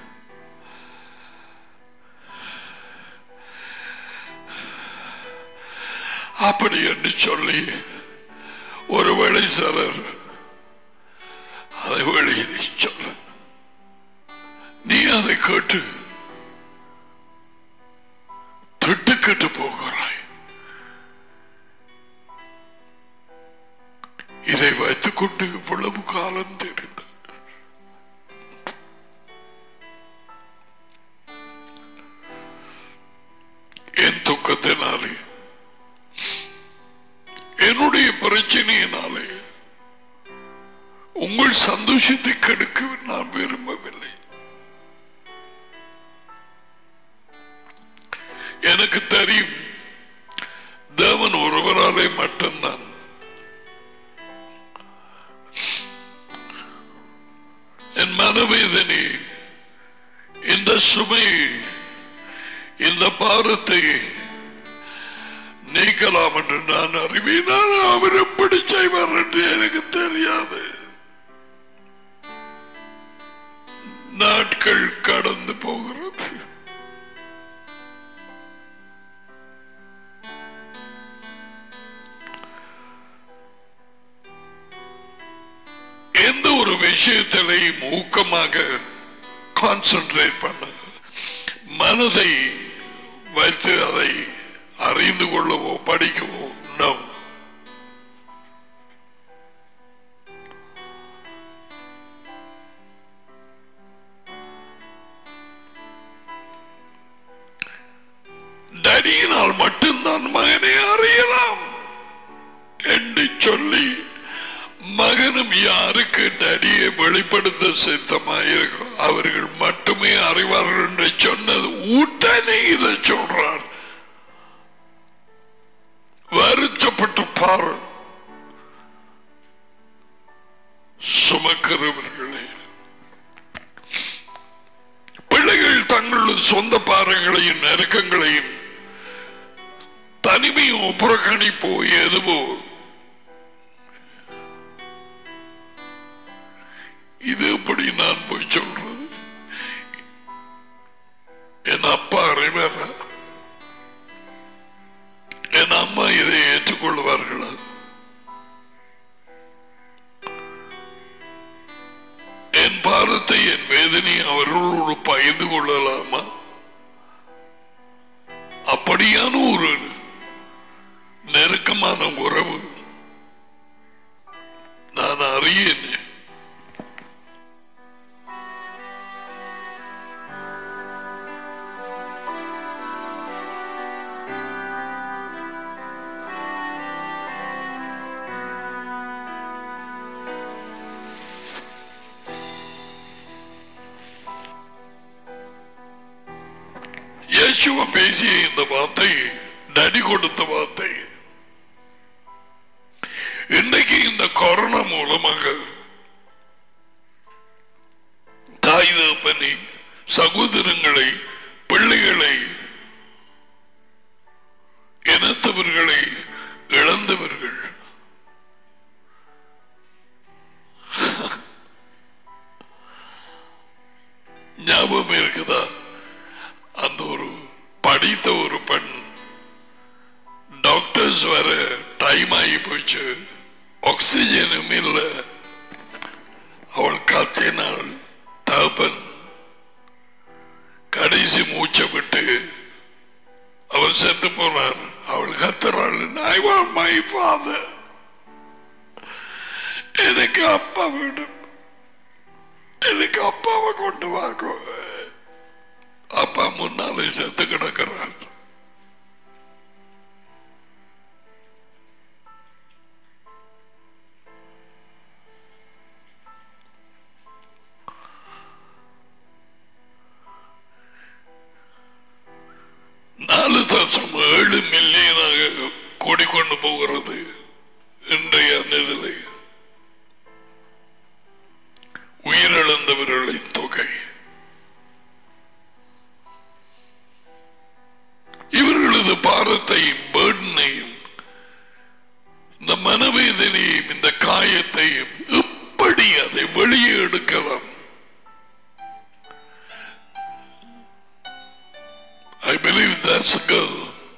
Speaker 1: அப்படி என்று சொல்லி ஒருவேளை சிலர் அதை வெளியே சொல்ல நீ அதை கேட்டு திட்டுக்கெட்டு போகிறாய் இதை வைத்துக் கொண்டு இவ்வளவு காலம் தெரிந்து என் துக்கத்தினாலே என்னுடைய பிரச்சனையினாலே உங்கள் சந்தோஷத்தை கெடுக்க நான் விரும்பவில்லை எனக்கு தெரியும் தேவன் ஒருவராலே மட்டும்தான் என் மனவேதனை இந்த சுமை இந்த பாரத்தை நீக்கலாம் என்று நான் அறிவேன் ஆனால் அவர் எப்படி செய்வார் என்று எனக்கு தெரியாது நாட்கள் கடந்து போகிறது எந்த ஒரு விஷயத்திலையும் ஊக்கமாக கான்சென்ட்ரேட் பண்ண மனதை வைத்து அதை அறிந்து கொள்ளவோ படிக்கவோ no. தடியினால் மட்டும்தான் மகனை அறியலாம் என்று சொல்லி மகனும் யாருக்கு நடியை வெளிப்படுத்த சித்தமாயிருக்கும் அவர்கள் மட்டுமே அறிவார்கள் என்று சொன்னது உடனே இதை சொல்றார் வருத்தப்பட்டு பாரு சுமக்கிறவர்களே பிள்ளைகள் தங்களது சொந்த பாறைகளையும் நெருக்கங்களையும் தனிமையும் புறக்கணிப்போ எதுவோ இது எப்படி நான் போய் சொல்றது என் அப்பா அறிவாரா என் அம்மா இதை ஏற்றுக்கொள்வார்களா என் பாரத்தை என் வேதனை அவர்களோடு பகிர்ந்து கொள்ளலாமா அப்படியான ஒரு நெருக்கமான உறவு நான் அறியேன் இயேசுவ பேசிய இந்த வார்த்தை நடி கொடுத்த வார்த்தை இன்னைக்கு இந்த இந்த கொரோனா மூலமாக தாய் தகப்பனை சகோதரங்களை பிள்ளைகளை இனத்தவர்களை இழந்தவர்கள் ஞாபகம் இருக்குதா அந்த ஒரு படித்த ஒரு பெண் டாக்டர்ஸ் வர டைம் ஆகி போச்சு ஆக்சிஜனும் இல்லை அவள் காத்தினாள் தகப்பன் கடைசி மூச்சை விட்டு அவர் செத்து போனார் அவள் கத்துறாள் ஐ வாண்ட் மை ஃபாதர் எனக்கு அப்பா வேணும் எனக்கு அப்பாவை கொண்டு வாங்க அப்பா முன்னாலே செத்து கிடக்கிறார் நாலு தசம் ஏழு மில்லியனாக கூடிக்கொண்டு போகிறது இன்றைய நிதிலை உயிரிழந்தவர்களின் தொகை இவர்களது பாரத்தையும் பேர்டனையும் இந்த மனவேதனையும் இந்த காயத்தையும் எப்படி அதை வெளியே எடுக்கலாம் I believe that's a girl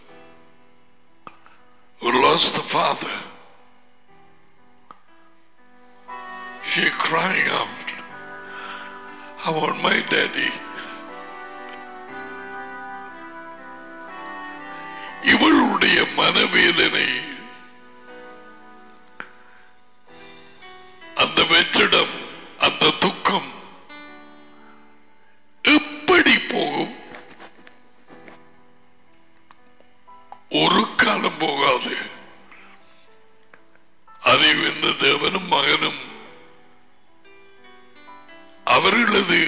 Speaker 1: who lost the father. She crying out, I want my daddy. இவளுடைய மனவேதனை அந்த வெற்றிடம் அந்த துக்கம் எப்படி போகும் ஒரு காலம் போகாது அதை இந்த தேவனும் மகனும் அவர்களது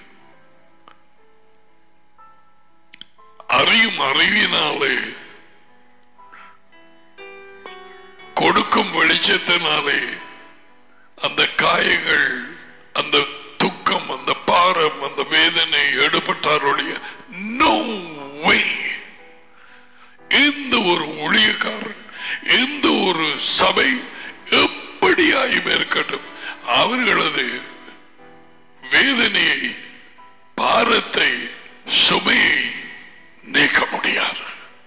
Speaker 1: அறியும் அறிவினாலே கொடுக்கும் வெளிச்சத்தினாலே அந்த காயங்கள் அந்த துக்கம் அந்த பாரம் அந்த வேதனை எடுபட்டாருடைய நோ வே எந்த ஒரு ஊழியக்காரன் எந்த ஒரு சபை எப்படியாயும் இருக்கட்டும் அவர்களது வேதனையை பாரத்தை சுமையை நீக்க முடியாது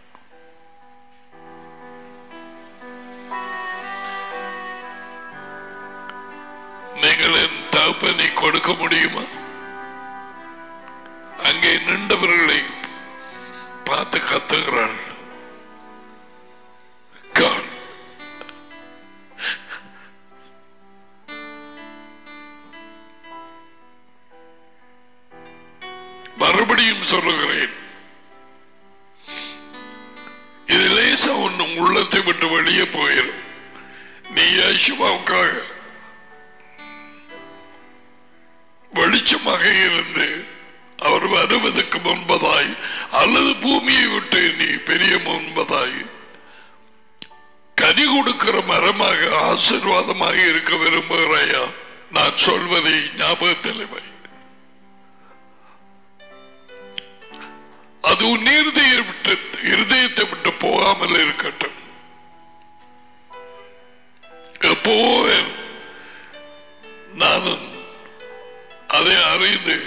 Speaker 1: நீங்கள் என் தகப்பனை கொடுக்க முடியுமா அங்கே நின்றவர்களை பார்த்து கத்துகிறாள் God. மறுபடியும் சொல்லுகிறேன் இது லேசா ஒன்னும் உள்ளத்தை விட்டு வெளியே போயிடும் நீ யேசுவாவுக்காக வெளிச்சமாக இருந்து அவர் வருவதற்கு முன்பதாய் அல்லது பூமியை விட்டு நீ பெரிய முன்பதாய் கனி கொடுக்கிற மரமாக ஆசீர்வாதமாக இருக்க விரும்புகிறாயா நான் சொல்வதை ஞாபகத்தில் வை அது உன் இருதய விட்டு இருதயத்தை விட்டு போகாமல் இருக்கட்டும் எப்போ நானும் அதை அறிந்து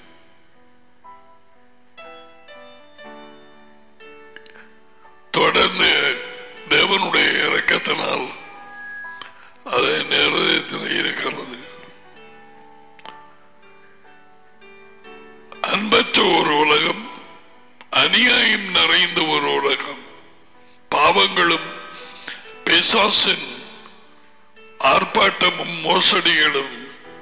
Speaker 1: தொடர்ந்து தேவனுடைய இறக்கத்தினால் அது நேரத்தில் இருக்கிறது அன்பற்ற ஒரு உலகம் அநியாயம் நிறைந்த ஒரு உலகம் பாவங்களும் பிசாசின் ஆர்ப்பாட்டமும் மோசடிகளும்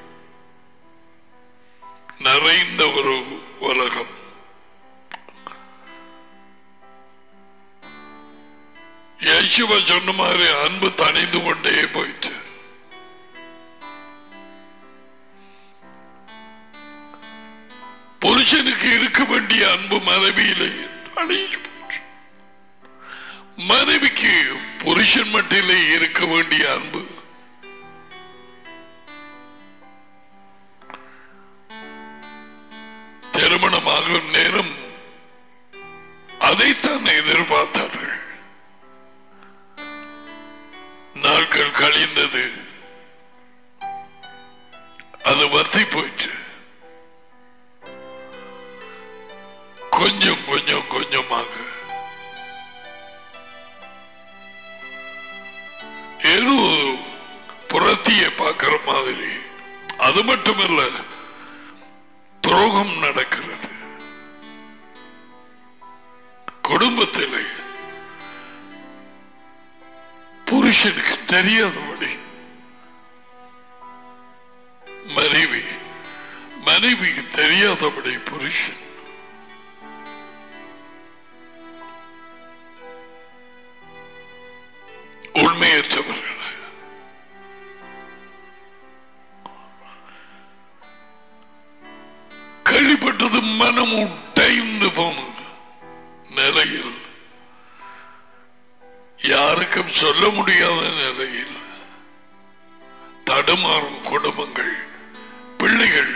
Speaker 1: நிறைந்த ஒரு உலகம் யேசுவ சொன்ன மாதிரி அன்பு தணிந்து கொண்டே போயிட்டு புருஷனுக்கு இருக்க வேண்டிய அன்பு மனைவியிலே அழிஞ்சு போச்சு மனைவிக்கு புருஷன் மட்டிலே இருக்க வேண்டிய அன்பு வத்தி போயிட்டு கொஞ்சம் கொஞ்சம் கொஞ்சமாக ஏதோ புறத்திய பார்க்கிற மாதிரி அது மட்டுமல்ல துரோகம் நடக்கிறது குடும்பத்திலே புருஷனுக்கு தெரியாதபடி மனைவி மனைவிக்கு தெரியாதபடி புருஷன் உண்மையற்றவர்கள் கழிப்பட்டது மனம் உடைந்து போன நிலையில் யாருக்கும் சொல்ல முடியாத நிலையில் தடுமாறும் குடும்பங்கள் பிள்ளைகள்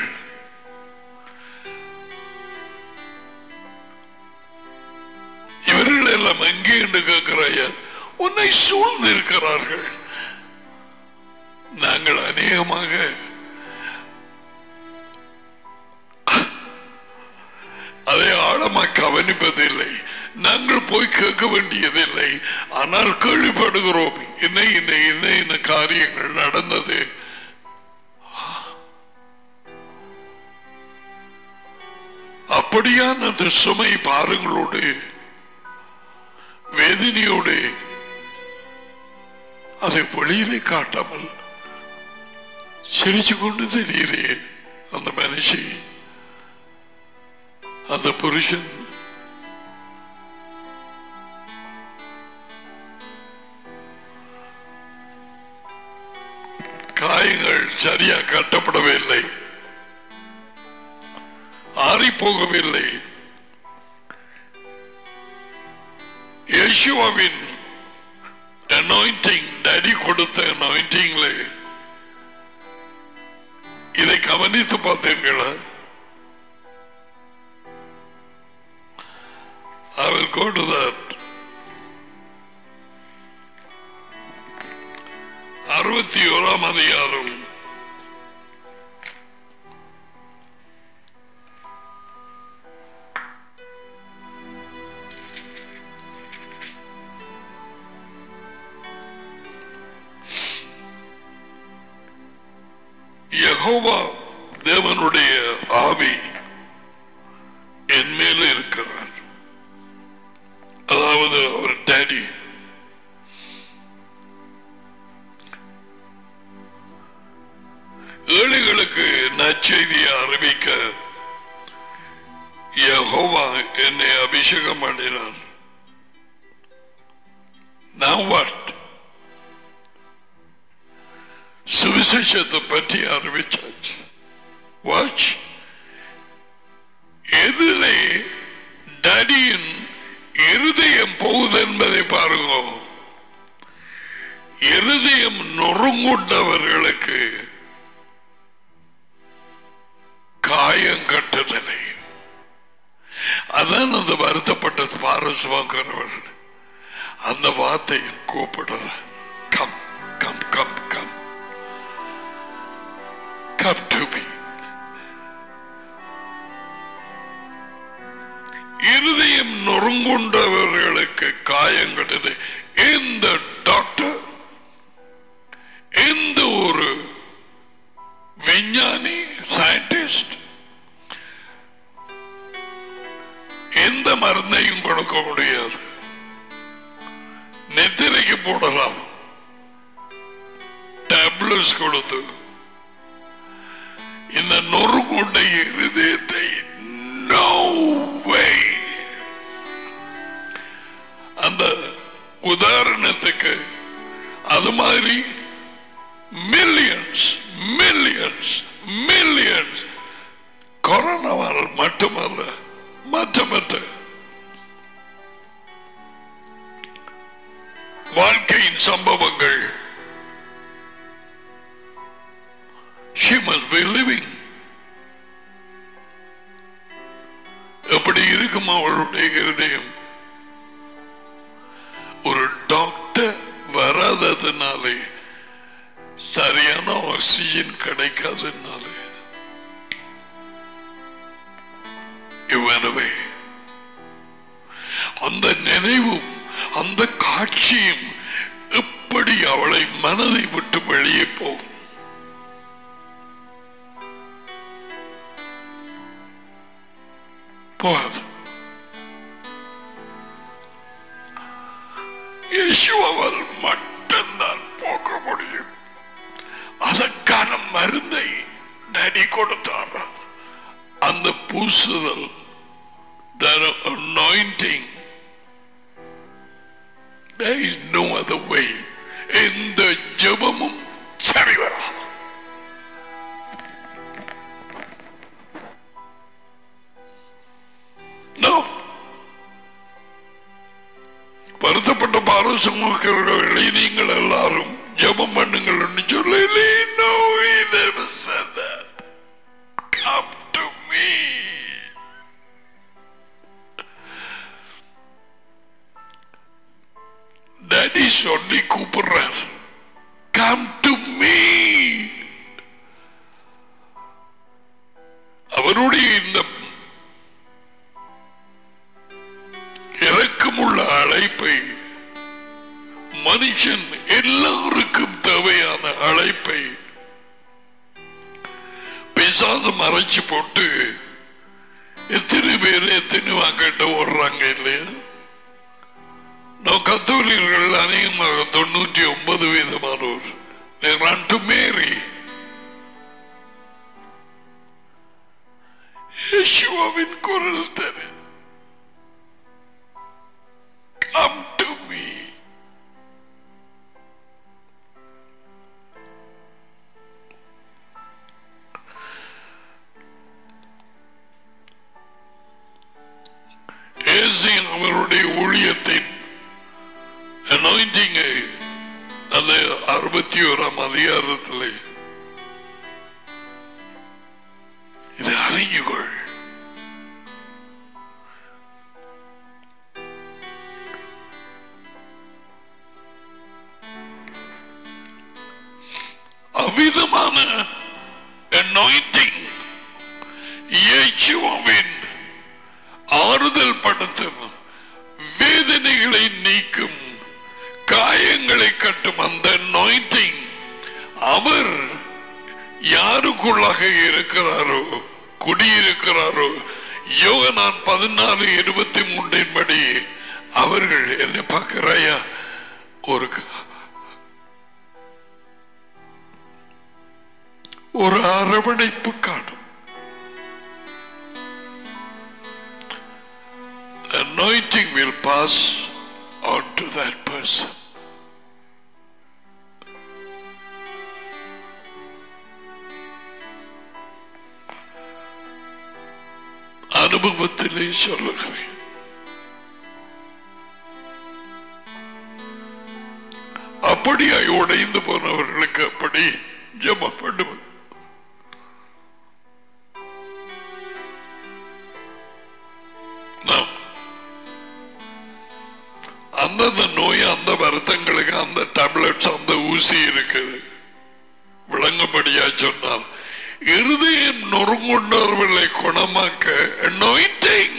Speaker 1: இவர்கள் எல்லாம் எங்கே என்று கேட்கிறாயா உன்னை சூழ்ந்து இருக்கிறார்கள் நாங்கள் அநேகமாக அதை ஆழமா கவனிப்பதில்லை நாங்கள் போய் கேட்க வேண்டியதில்லை ஆனால் கேள்விப்படுகிறோம் என்ன என்ன என்ன என்ன காரியங்கள் நடந்தது அப்படியான அந்த சுமை பாருங்களோடு வேதனையோடு அதை வெளியிலே காட்டாமல் சிரிச்சு கொண்டு தெரியுதே அந்த மனுஷி அந்த புருஷன் காயங்கள் சரியா கட்டப்படவில்லை ஆறி போகவில்லை யேசுவாவின் anointing டடி கொடுத்த anointingல இதை கவனித்து பார்த்தீர்களா I will go to that. அறுபத்தி ஓராம் அதிகாரம் யெகோவா தேவனுடைய ஆவி என் மேல இருக்கிறார் அதாவது அவர் டேடி ஏழைகளுக்கு நற்செய்தியை அறிவிக்க யெகோவா என்னை அபிஷேகம் பண்ணினார் Now what? சுவிசேஷத்தை பற்றி அறிவிச்சாச்சு வாட்ச் எதிலே டடியின் இருதயம் போகுது என்பதை பாருங்க இருதயம் நொறுங்குண்டவர்களுக்கு காயம் கட்டுதலை அதான் அந்த வருத்தப்பட்ட பாரசுவாங்கிறவர் அந்த வார்த்தையை கூப்பிடுற come come come come come to me இருதயம் நொறுங்குண்டவர்களுக்கு காயங்களது எந்த டாக்டர் எந்த ஒரு விஞ்ஞானி சயின்டிஸ்ட் எந்த மருந்தையும் கொடுக்க முடியாது நெத்திரைக்கு போடலாம் டேப்லெட்ஸ் கொடுத்து இந்த நொறுங்குண்ட இருதயத்தை no way அந்த உதாரணத்துக்கு அது மாதிரி மில்லியன்ஸ் மில்லியன்ஸ் மில்லியன்ஸ் கொரோனாவால் மட்டுமல்ல மற்ற மற்ற வாழ்க்கையின் சம்பவங்கள் she must be living எப்படி இருக்கும் அவளுடைய இருதயம் ஒரு டாக்டர் வராததுனாலே சரியான ஆக்சிஜன் கிடைக்காததுனாலே இவனவே அந்த நினைவும் அந்த காட்சியும் எப்படி அவளை மனதை விட்டு வெளியே போகும் போகாது இயேசுவால் மட்டும்தான் போக்க முடியும் அதற்கான மருந்தை நடி கொடுத்தார் அந்த பூசுதல் that anointing there is no other way எந்த ஜெபமும் சரி வராது No. வருத்தப்பட்ட பாரசமக்களே நீங்கள் எல்லாரும் ஜெபம் பண்ணுங்கள் சொல்லி no he never said that come to me daddy சொல்லி கூப்பிடுறார் come to me அவருடைய இந்த இறக்கமுள்ள அழைப்பை மனுஷன் எல்லாருக்கும் தேவையான அழைப்பை பிசாசு மறைச்சு போட்டு எத்தனை பேர் எத்தனை வாங்கிட்ட ஓடுறாங்க இல்லையா நான் கத்தோலியர்கள் அநேகமாக தொண்ணூற்றி ஒன்பது வீதமானோர் They run to Mary. இயேசுவின் குரல் தரு Come to me. இயேசு அவருடைய ஊழியத்தின் anointing ஐ அந்த அறுபத்தி ஓராம் அதிகாரத்தில் இது அறிஞ்சுகொள் அவ்விதமான anointing இயேசுவின் ஆறுதல் படுத்தும் வேதனைகளை நீக்கும் காயங்களை கட்டும் அந்த anointing அவர் யாருக்குள்ளாக இருக்கிறாரோ குடியிருக்கிறாரோ யோகனான் பதினாலு இருபத்தி மூன்றின் படி அவர்கள் என்ன பார்க்கிறாயா ஒரு ஒரு அரவணைப்பு காணும் anointing will pass on to that person. அனுபவத்திலே சொல்லுகிறேன் அப்படியாய் உடைந்து போனவர்களுக்கு அப்படி ஜெபம் பண்ணுவது நாம் அந்தந்த நோய் அந்த வருத்தங்களுக்கு அந்த டேப்லெட்ஸ் அந்த ஊசி இருக்குது விளங்கும்படியா சொன்னால் இருதயம் நொறுங்குண்டவர்களை குணமாக்க anointing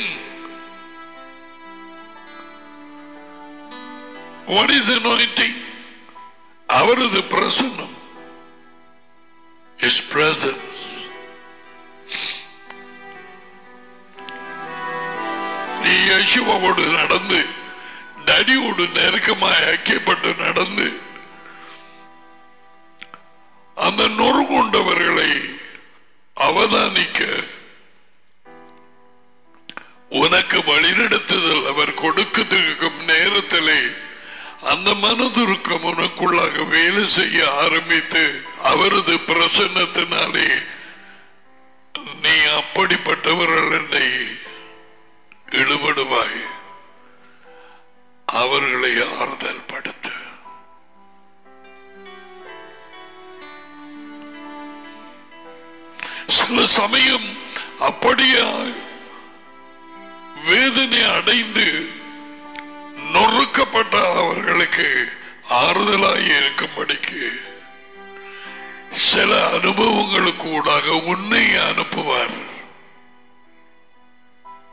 Speaker 1: What is anointing? அவரது பிரசன்னம் His presence நீ யேசுவோடு நடந்து டடியோடு நெருக்கமாய் ஐக்கியப்பட்டு நடந்து அந்த நொறுங்குண்டவர்களை அவதானிக்க உனக்கு வழிநடத்துதல் அவர் கொடுக்கத்திருக்கும் நேரத்திலே அந்த மனதுருக்கம் உனக்குள்ளாக வேலை செய்ய ஆரம்பித்து அவரது பிரசன்னத்தினாலே நீ அப்படிப்பட்டவர்கள் என்னை இழுபடுவாய் அவர்களை ஆறுதல் படுத்து சில சமயம் அப்படியே வேதனை அடைந்து நொறுக்கப்பட்ட அவர்களுக்கு ஆறுதலாய் இருக்கும்படிக்கு சில அனுபவங்களுக்கு ஊடாக உன்னை அனுப்புவார்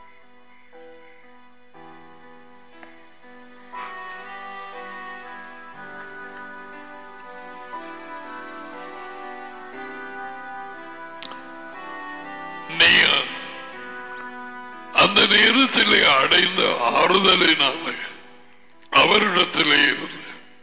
Speaker 1: நீ அந்த நேரத்திலே அடைந்த ஆறுதலினாலே அவரிடத்திலே இருந்து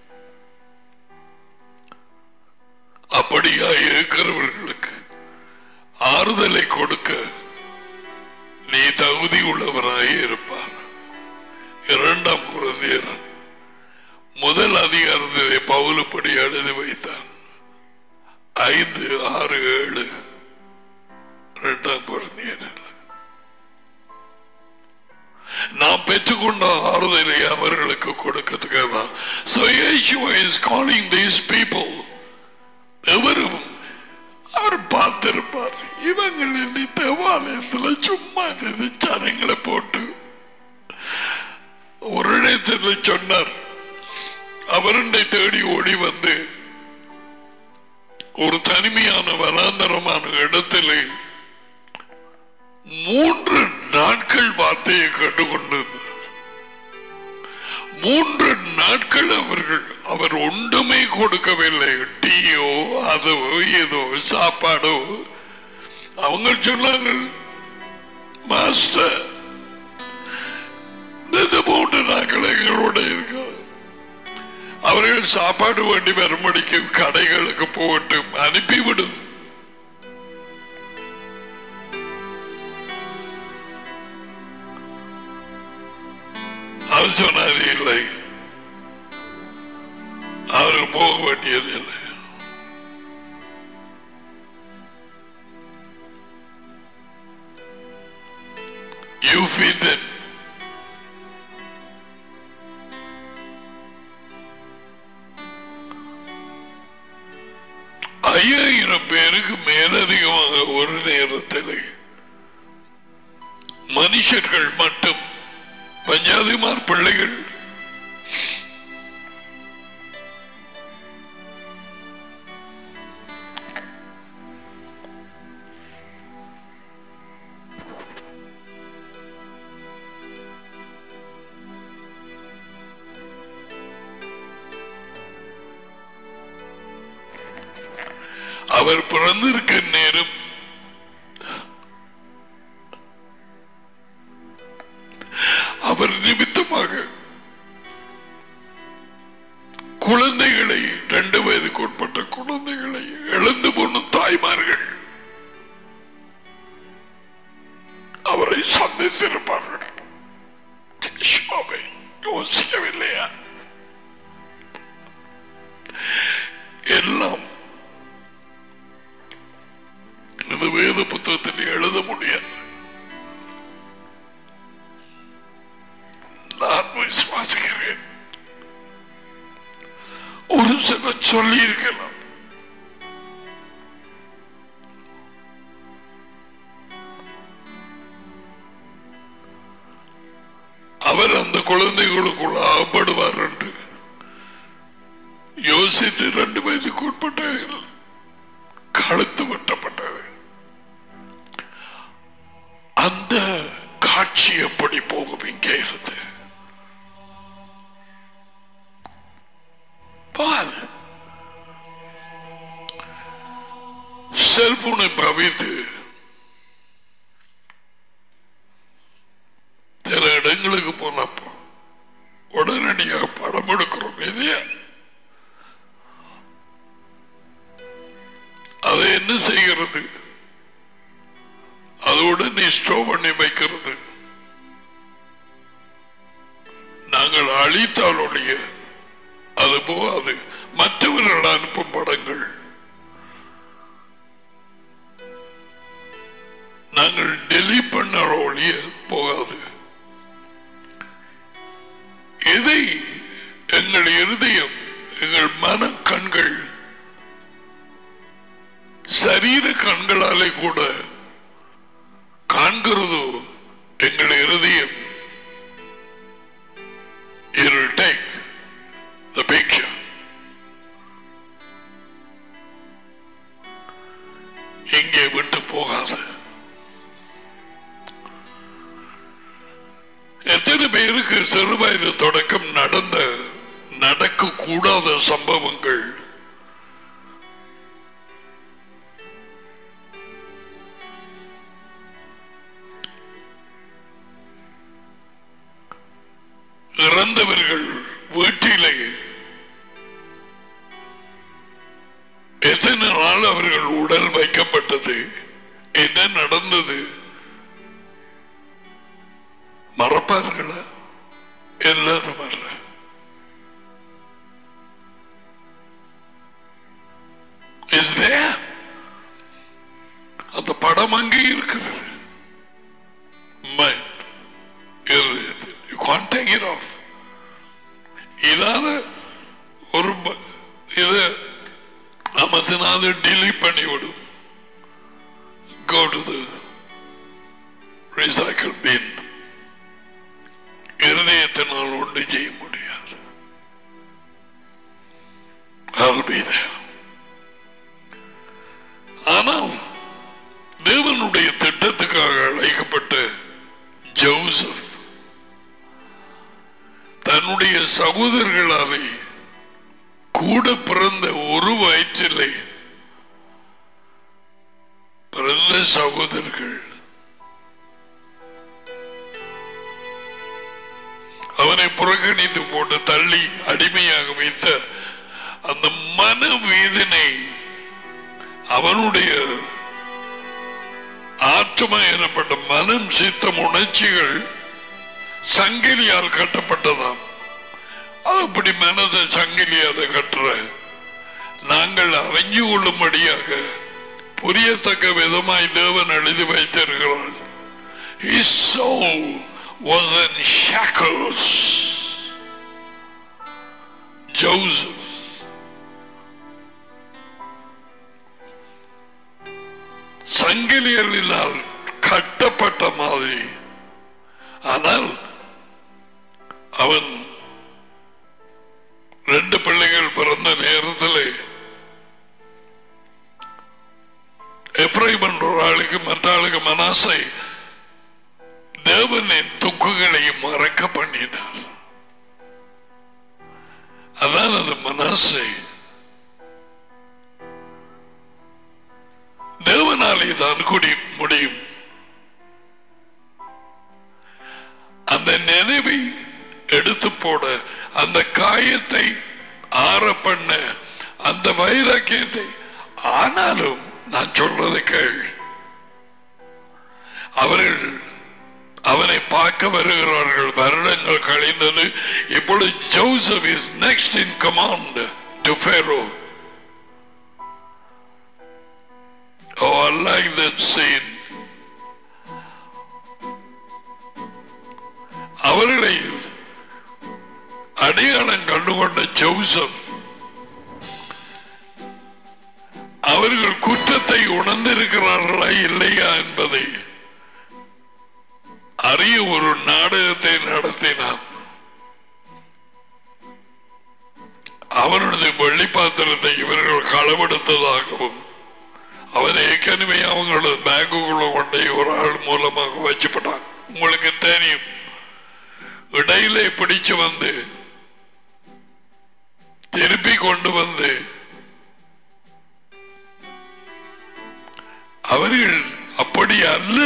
Speaker 1: அப்படியா இருக்கிறவர்களுக்கு ஆறுதலை கொடுக்க நீ தகுதி உள்ளவராய் இருப்பார் இரண்டாம் குழந்தையர் முதல் அதிகாரத்திலே பவுலுப்படி எழுதி வைத்தான் ஐந்து ஆறு ஏழு இரண்டாம் குழந்தையர் நாம் பெற்றுக்கொண்ட ஆறுதலை அவர்களுக்கு கொடுக்கிறதுக்காக தான் So Yeshua is calling these people எவரும் அவர் பார்த்திருப்பார் இவங்கள் என்னை தேவாலயத்தில் சும்மா இது ஜனங்களை போட்டு ஒரு இடத்தில் சொன்னார் அவருண்டை தேடி ஓடி வந்து ஒரு தனிமையான வனாந்தரமான இடத்திலே மூன்று நாட்கள் வார்த்தையை கண்டுகொண்டு மூன்று நாட்கள் அவர்கள் அவர் ஒன்றுமே கொடுக்கவில்லை டீயோ அதோ ஏதோ சாப்பாடோ அவங்க சொன்னார்கள் மாஸ்டர் இந்த மூன்று நாட்கள் எங்களோட இருக்கோம் அவர்கள் சாப்பாடு வேண்டி வரும்படிக்கு கடைகளுக்கு போகட்டும் அனுப்பிவிடும் அவர் சொன்னார் இல்லை அவர்கள் போக வேண்டியது இல்லை You feed them. ஐயாயிரம் பேருக்கு மேலதிகமாக ஒரு நேரத்தில் மனுஷர்கள் மட்டும் பஞ்சாதிமார் பிள்ளைகள் அவர் பிறந்திருக்க நேரம் அவர் நிமித்தமாக குழந்தைகளை ரெண்டு வயதுக்கு உட்பட்ட குழந்தைகளை இழந்து போன தாய்மார்கள் அவரை சந்தித்திருப்பார்கள் யேசுவை யோசிக்கவில்லையா எல்லாம் இந்த வேத புத்தகத்தில் எழுத முடியாது நான் விசுவாசிக்கிறேன் ஒரு சிலர் சொல்லி இருக்கலாம் அவர் அந்த குழந்தைகளுக்குள் ஆகப்படுவார் என்று யோசித்து ரெண்டு வயதுக்கு உட்பட்ட கழுத்து வெட்டப்பட்டது அந்த காட்சி எப்படி போகும் இங்கே இருந்து பாரு செல்போனை பவித்து சில இடங்களுக்கு போனப்போ உடனடியாக படம் எடுக்கிறோம் இல்லையா அதை என்ன செய்கிறது அதோட நீ ஸ்டோவ் பண்ணி வைக்கிறது நாங்கள் அழித்தாலுடைய அது போகாது மற்றவர்கள் அனுப்பும் படங்கள் நாங்கள் டெலிட் பண்ண ஒழிய போகாது எதை எங்கள் இருதயம் எங்கள் மன கண்கள் சரீர கண்களாலே கூட காண்கிறதோ எங்கள் இருதயம் it will take the picture இங்கே விட்டு போகாது எத்தனை பேருக்கு சிறுவயது தொடக்கம் நடந்த நடக்க கூடாத சம்பவங்கள் இறந்தவர்கள் வீட்டிலே எத்தனை நாள் அவர்கள் உடல் வைக்கப்பட்டது என்ன நடந்தது மறப்பார்களா எல்லாரும் அல்ல Is there? அந்த படம் அங்கே இருக்கிறது Mind. இருதயத்தில். You can't take it off. இதான ஒரு ப- இது அமசினாது delete பண்ணிவிடும் go to the recycle bin இருதயத்தினால் ஒன்று செய்ய முடியாது I'll be there. ஆனால் தேவனுடைய திட்டத்துக்காக அழைக்கப்பட்ட ஜோசப் தன்னுடைய சகோதரர்களாலே கூட பிறந்த ஒரு வயிற்றிலே பிறந்த சகோதரர்கள் அவனை புறக்கணித்து போட்டு தள்ளி அடிமையாக வைத்த அந்த மன வேதனை அவனுடைய ஆத்மா எனப்பட்ட மனம் சித்தம் உணர்ச்சிகள் சங்கிலியால் கட்டப்பட்டதாம் அது அப்படி மனதை சங்கிலியால் கட்டுற நாங்கள் அறிஞ்சு கொள்ளும்படியாக புரியத்தக்க விதமாய் தேவன் எழுதி வைத்திருக்கிறார் His soul was in shackles. Joseph. சங்கிலியலினால் கட்டப்பட்ட மாதிரி ஆனால் அவன் ரெண்டு பிள்ளைகள் பிறந்த நேரத்தில் எப்ரைம் என்ற ஒரு ஆளுக்கு மற்ற ஆளுக்கு மனாசை தேவனின் துக்குகளையும் மறக்க பண்ணினார் அதான் அது மனாசை தேவனாலே தான் கூடி முடியும் அந்த நினைவை எடுத்து போட அந்த காயத்தை ஆற பண்ண அந்த வைராக்கியத்தை ஆனாலும் நான் சொல்றதை கேள் அவர்கள் அவனை பார்க்க வருகிறார்கள் வருடங்கள் கழிந்தது இப்பொழுது Joseph is next in command to Pharaoh Oh, I like that scene. அவர்களை அடையாளம் கண்டுகொண்ட ஜோசப் அவர்கள் குற்றத்தை உணர்ந்திருக்கிறார்களா இல்லையா என்பதை அறிய ஒரு நாடகத்தை நடத்தினான் அவனது வெள்ளி பாத்திரத்தை இவர்கள் களவெடுத்ததாகவும் அவன் ஏற்கனவே அவங்களோட பேங்குக்குள்ள கொண்டே ஒரு ஆள் மூலமாக வச்சுப்பட்டான் உங்களுக்கு தெரியும் இடையிலே பிடிச்சு வந்து திருப்பி கொண்டு வந்து அவர்கள் அப்படி அல்ல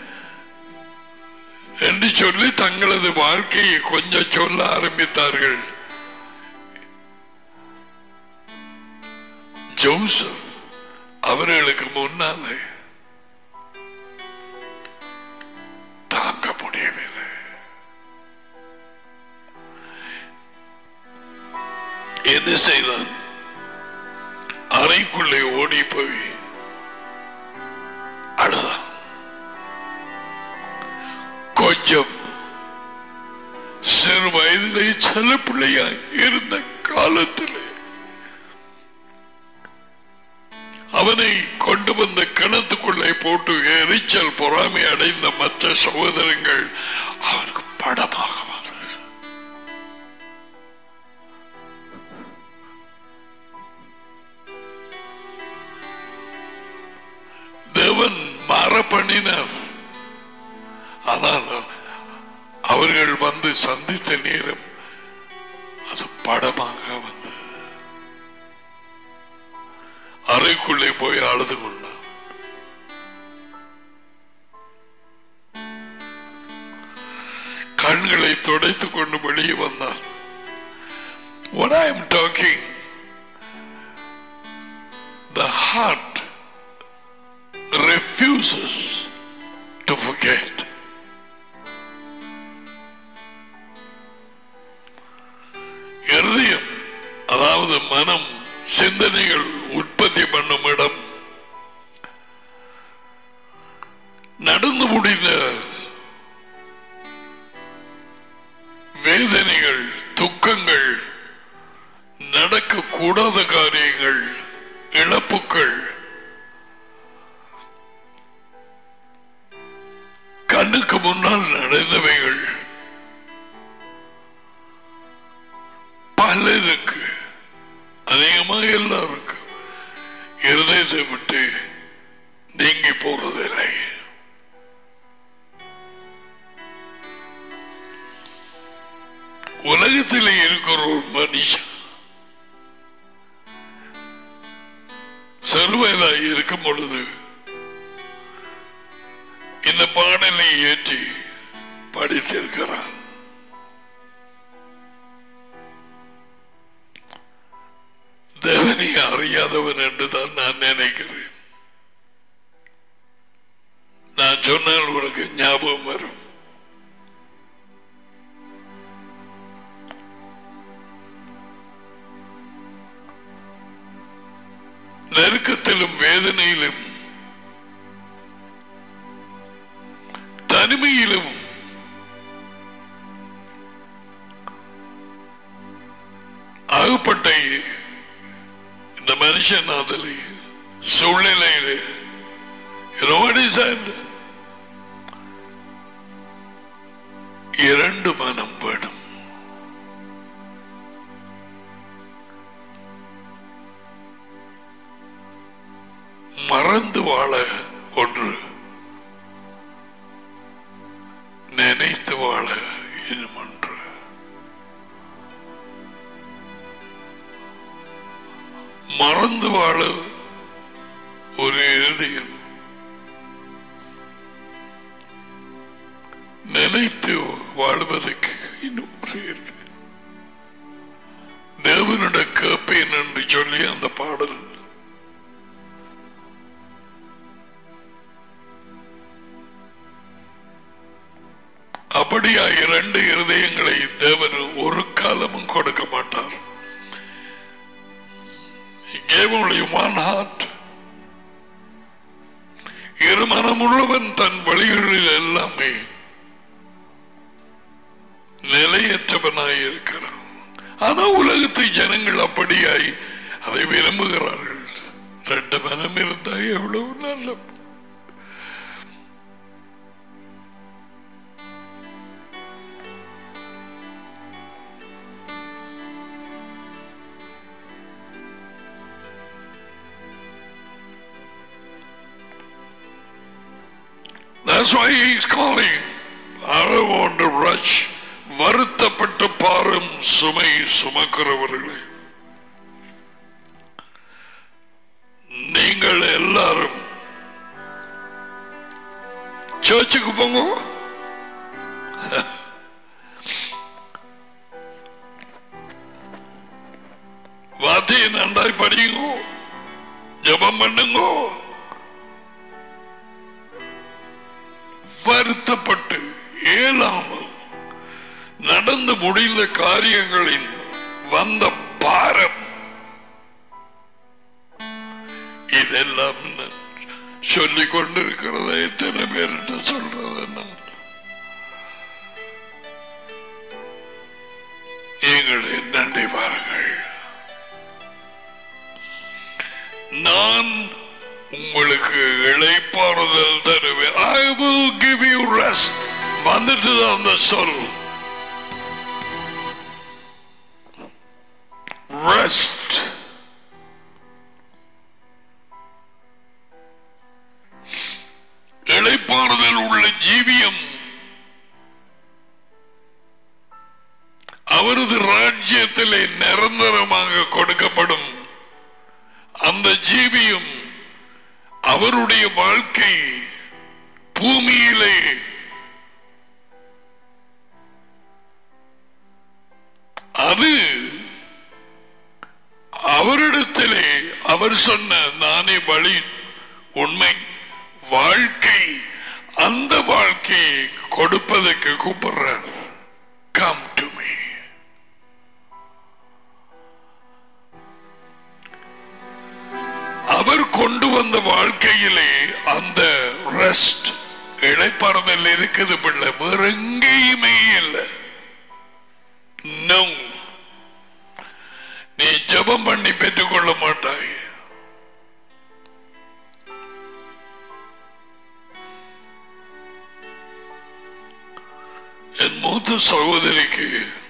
Speaker 1: என்று சொல்லி தங்களது வாழ்க்கையை கொஞ்சம் சொல்ல ஆரம்பித்தார்கள் ஜோசப் அவர்களுக்கு முன்னாலே தாங்க முடியவில்லை என்ன செய்தான் அறைக்குள்ளே ஓடி போய் அழுதான் கொஞ்சம் சிறு வயதிலே சில பிள்ளையாய் இருந்த காலத்திலே அவனை கொண்டு வந்த கிணத்துக்குள்ளே போட்டு எரிச்சல் பொறாமை அடைந்த மற்ற சகோதரங்கள் அவனுக்கு படமாக வந்தது தேவன் மாற பண்ணினார் ஆனால் அவர்கள் வந்து சந்தித்த நேரம் அது படமாக வந்தது அறைக்குள்ளே போய் அழுது கொண்டான் கண்களை துடைத்துக் கொண்டு வெளியே வந்தார் What I am talking, the heart refuses to forget. இருதயம் அதாவது மனம் சிந்தனைகள் உற்பத்தி பண்ணும் இடம் நடந்து முடிந்த வேதனைகள் துக்கங்கள் நடக்கக்கூடாத காரியங்கள் இழப்புகள் கண்ணுக்கு முன்னால் நடந்தவைகள் பலருக்கு அதிகமாக எல்லாருக்கும் இருதயத்தை விட்டு நீங்கி போறதில்லை உலகத்தில் இருக்கிற ஒரு மனுஷன் சிறுவயதாய் இருக்கும் பொழுது இந்த பாடலை ஏற்றி படித்திருக்கிறான் தேவனை அறியாதவன் என்று தான் நான் நினைக்கிறேன் நான் சொன்னால் உனக்கு ஞாபகம் வரும் நெருக்கத்திலும் வேதனையிலும் தனிமையிலும் அகப்பட்ட இந்த மனுஷன் அதில் சூழ்நிலையில் இரண்டு மனம் வேணும் மறந்து வாழ ஒன்று நினைத்து வாழ இன்னும் ஒன்று மறந்து வாழ ஒரு இருதயம் நினைத்து வாழ்வதற்கு இன்னும் ஒரு இருதயம். தேவனிட கேப்பேன் என்று சொல்லி அந்த பாடல் அப்படியா இரண்டு இருதயங்களை தேவன் ஒரு காலமும் கொடுக்க மாட்டார் He gave only one heart. இரு மனமுள்ளவன் தன் வழிகளில் எல்லாமே நிலையற்றவனாய் இருக்கிறான் ஆனா உலகத்தை ஜனங்கள் அப்படியாய் அதை விரும்புகிறார்கள் ரெண்டு மனம் இருந்தா எவ்வளவு நல்ல That's why he's calling. I don't want to rush. வருத்தப்பட்டு பாரும் சுமை சுமக்கிறவர்களே நீங்கள் எல்லாரும் சர்ச்சுக்கு போங்க வார்த்தையை நன்றாய் படியுங்க ஜபம் பண்ணுங்க வருத்தப்பட்டு இயலாமல் நடந்து முடிந்த காரியங்களின் வந்த பாரம் இதெல்லாம் சொல்லிக் கொண்டிருக்கிறத எத்தனை பேர்கிட்ட சொல்றது நான் எங்களை நினைவார்கள் நான் உங்களுக்கு இழைப்பாறுதல் தருவேன் ஐ will give you rest வந்துட்டு அந்த சொல் rest இழைப்பாறுதல் உள்ள ஜீவியம் அவரது ராஜ்யத்திலே நிரந்தரமாக கொடுக்கப்படும் அந்த ஜீவியம் அவருடைய வாழ்க்கை பூமியிலே அது அவரிடத்திலே அவர் சொன்ன நானே வழி உண்மை வாழ்க்கை அந்த வாழ்க்கையை கொடுப்பதற்கு கூப்பிடுறார் கம் டு மீ அவர் கொண்டு வந்த வாழ்க்கையிலே அந்த ரெஸ்ட் இழைப்பாறுதல் இருக்குது பிள்ளை வேற எங்கேயுமே இல்லை No. நீ ஜெபம் பண்ணி பெற்றுக் கொள்ள மாட்டாய் என் மூத்த சகோதரிக்கு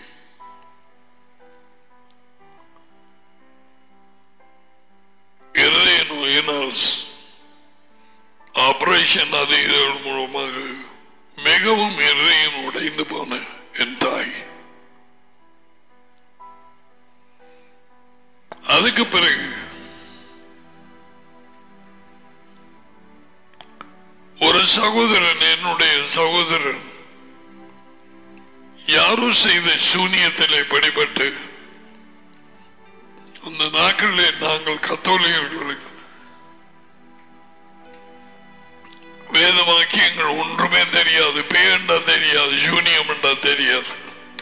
Speaker 1: இருதய நோயினால் ஆபரேஷன் அது இதன் மூலமாக மிகவும் இருதயம் உடைந்து போன என் தாய் அதுக்கு பிறகு ஒரு சகோதரன் என்னுடைய சகோதரன் யாரோ செய்த சூனியத்திலே படிபட்டு அந்த நாட்களில் நாங்கள் கத்தோலிகர்களுக்கு வேத வாக்கியங்கள் ஒன்றுமே தெரியாது பேண்டா தெரியாது யூனியம் என்றா தெரியாது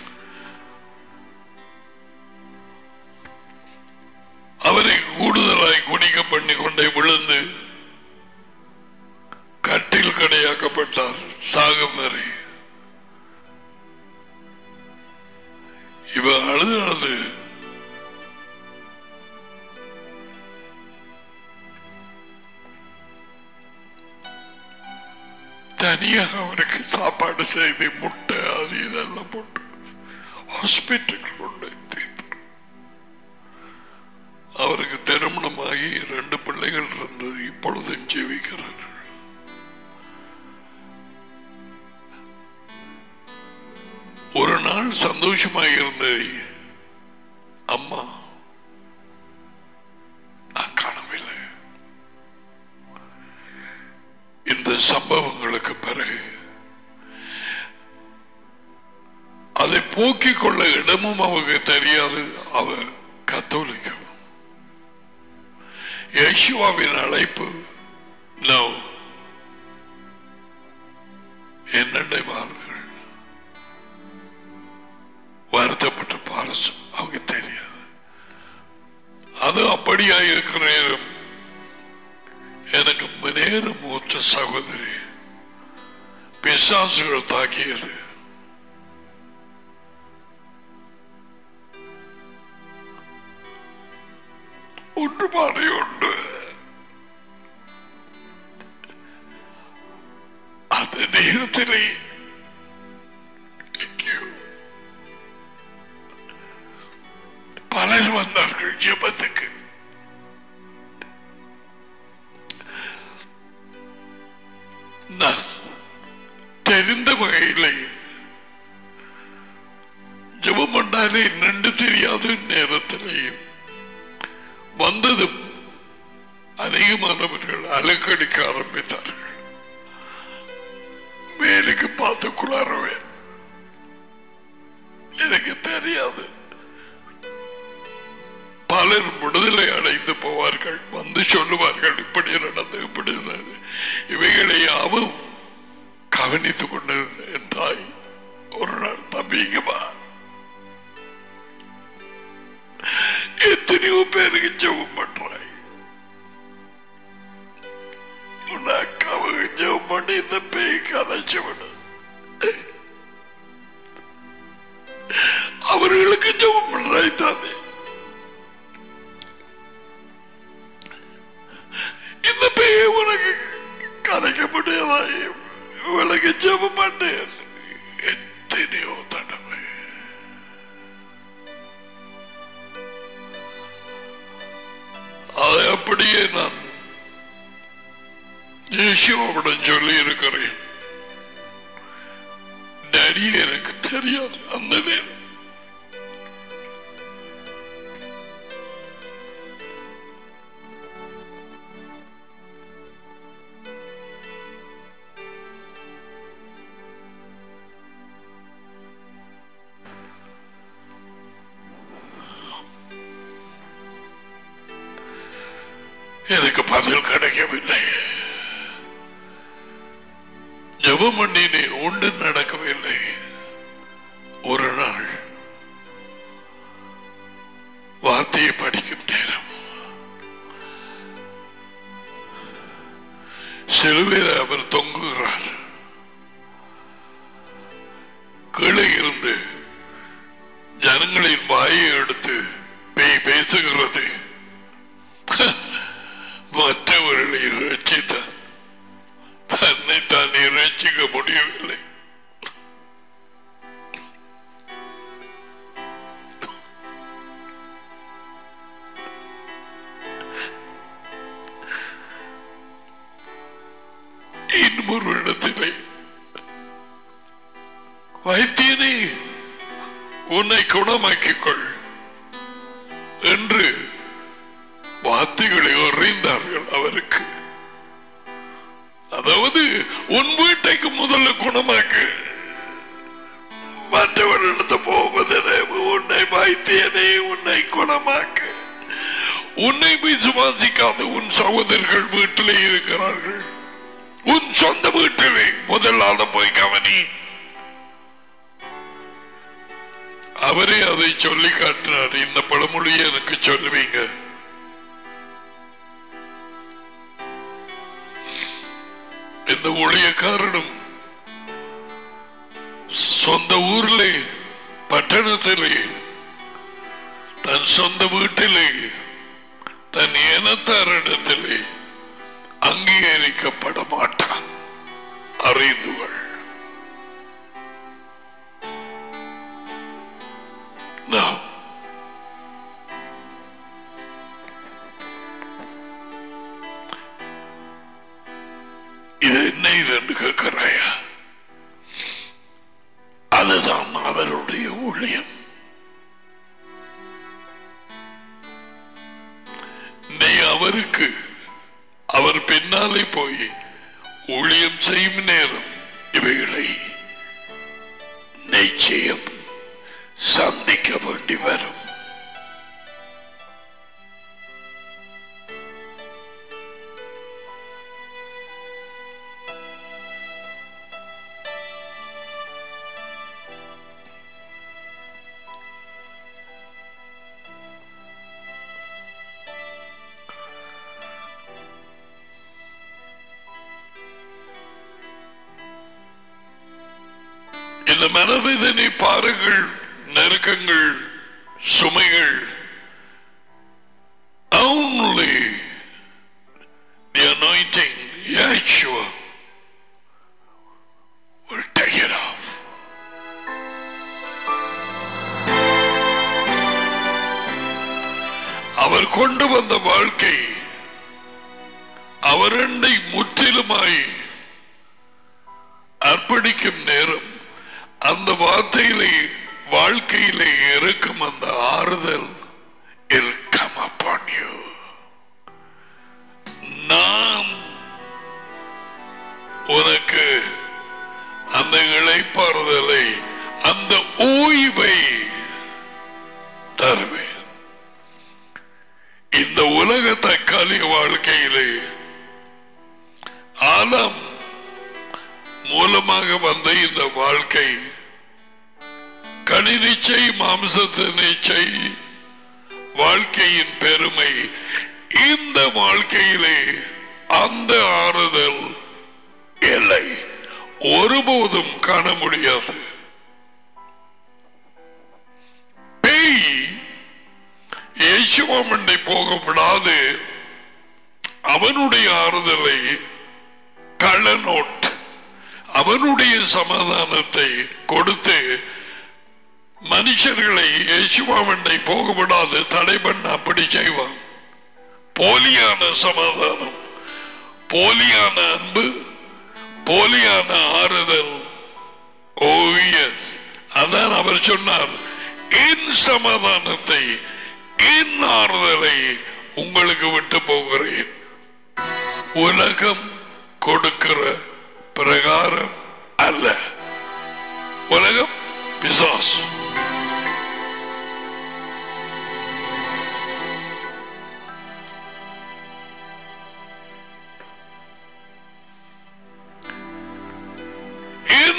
Speaker 1: அவரை கூடுதலாய் குடிக்க பண்ணி கொண்டே விழுந்து கட்டில் கடையாக்கப்பட்டார் சாகும் வரை இவ அழுது அழுது தனியாக அவருக்கு சாப்பாடு செய்து முட்டை அது இதெல்லாம் போட்டு ஹாஸ்பிட்டல் கொண்டு தீர்த்து அவருக்கு திருமணமாகி ரெண்டு பிள்ளைகள் இருந்தது இப்பொழுதும் ஜீவிக்கிறார் ஒரு நாள் சந்தோஷமாக இருந்தது அம்மா நான் காணவில்லை இந்த சம்பவங்களுக்கு பிறகு அதை போக்கிக் கொள்ள இடமும் அவங்க தெரியாது அவ கத்தோலிக்கம் யேசுவாவின் அழைப்பு நோ என்னடைவார்கள் வருத்தப்பட்ட பாரசு அவங்க தெரியாது அது அப்படியா இருக்கிற நேரம் எனக்கு நேர மூத்த சகோதரி பிசாசுகள் தாக்கியது ஒன்று மாறி ஒன்று அந்த நேரத்திலே ஐயோ, பலர் வந்தார்கள் ஜெபத்துக்கு நான் தெரிந்த வகையிலே ஜெபம் பண்ணாலே நின்று தெரியாத நேரத்திலேயும் வந்ததும் அதிகமானவர்கள் அலக்கடிக்க ஆரம்பித்தார்கள் மேலுக்கு பார்த்து குளாருவேன் எனக்கு தெரியாது பலர் விடுதலை அடைந்து போவார்கள் வந்து சொல்லுவார்கள் இப்படி நடந்து இப்படி இருந்தது இவைகளை யாவும் கவனித்துக் கொண்டிருந்த என் தாய் ஒரு நாள் தம்பிங்கம்மா எத்தனையோ பேருக்கு ஜெபம் பண்றாய் உன் அக்காவுக்கு ஜெபம் பண்ணி இந்த பேய் கலைச்சு விடு அவர்களுக்கு ஜெபம் பண்றாய் தானே இந்த பேயை உனக்கு கலைக்க முடியாதாய் உனக்கு ஜெபம் பண்ணேன் எத்தனையோ தடவை அதை அப்படியே நான் இயேசுவிடம் சொல்லி இருக்கிறேன் டேடி எனக்கு தெரியாது அந்த நேரம் எனக்கு பதில் கிடைக்கவில்லை ஜெபம் பண்ணினேன் ஒன்று நடக்கவில்லை ஒரு நாள் வார்த்தையை படிக்கும் நேரம் சிலுவையில் அவர் தொங்குகிறார் கீழே இருந்து ஜனங்களின் வாயை எடுத்து பேய் பேசுகிறது மற்றவர்களை ரட்சித்தார் தன்னை தானே ரட்சிக்க முடியவில்லை இன்னொரு இடத்திலே வைத்தியனே உன்னை குணமாக்கிக் கொள் என்று வார்த்தைகளை அறிந்தார்கள் அவருக்கு அதாவது உன் வீட்டைக்கு முதல்ல குணமாக்கு மற்றவரிடத்து போவதே உன்னை வைத்தியனே உன்னை குணமாக்கு உன்னை விசுவாசிக்காத உன் சகோதரர்கள் வீட்டிலே இருக்கிறார்கள் உன் சொந்த வீட்டிலே முதலாள போய் கவனி அவரே அதை சொல்லி காட்டினார் இந்த பழமொழியை எனக்கு சொல்லுவீங்க இந்த ஊழியக்காரனும் சொந்த ஊரிலே பட்டணத்திலே தன் சொந்த வீட்டிலே தன் இனத்தாரிடத்திலே அங்கீகரிக்கப்பட மாட்டான் அறிந்து கொள் Now, இது என்ன இது என்று கேட்கிறாயா அதுதான் அவருடைய ஊழியம் நீ அவருக்கு அவர் பின்னாலே போய் ஊழியம் செய்யும் நேரம் இவைகளை நிச்சயம் சந்திக்க வேண்டி வரும் இந்த மனவேதனை பாருங்கள் நெருக்கங்கள் சுமைகள் only the anointing Yeshua will take it off. அவர் கொண்டு வந்த வாழ்க்கை அவரண்டை முற்றிலுமாய் அர்ப்பணிக்கும் நேரம் அந்த வார்த்தையிலே வாழ்க்கையிலே இருக்கும் அந்த ஆறுதல் இல் கம் அப்பான் யூ நான் உனக்கு அந்த இழைப்பாறுதலை அந்த ஓய்வை தருவேன் இந்த உலக தற்காலிக வாழ்க்கையிலே ஆலம் மூலமாக வந்த இந்த வாழ்க்கை கணினிச்சை மாம்சத்தினை வாழ்க்கையின் பெருமை இந்த வாழ்க்கையிலே அந்த ஆறுதல் இல்லை ஒருபோதும் காண முடியாது பேய் இயேசுவமண்டை போகப்படாது அவனுடைய ஆறுதலை கள்ளநோட் அவனுடைய சமாதானத்தை கொடுத்து மனுஷர்களை இயேசுவாவண்டை போகப்படாது தடை பண்ண அப்படி செய்வான் போலியான சமாதானம் போலியான அன்பு போலியான ஆறுதல் ஓ எஸ் அதான் அவர் சொன்னார் என் சமாதானத்தை என் ஆறுதலை உங்களுக்கு விட்டு போகிறேன் உலகம் கொடுக்கிற பிரகாரம் அல்ல உலகம் பிசாஸ்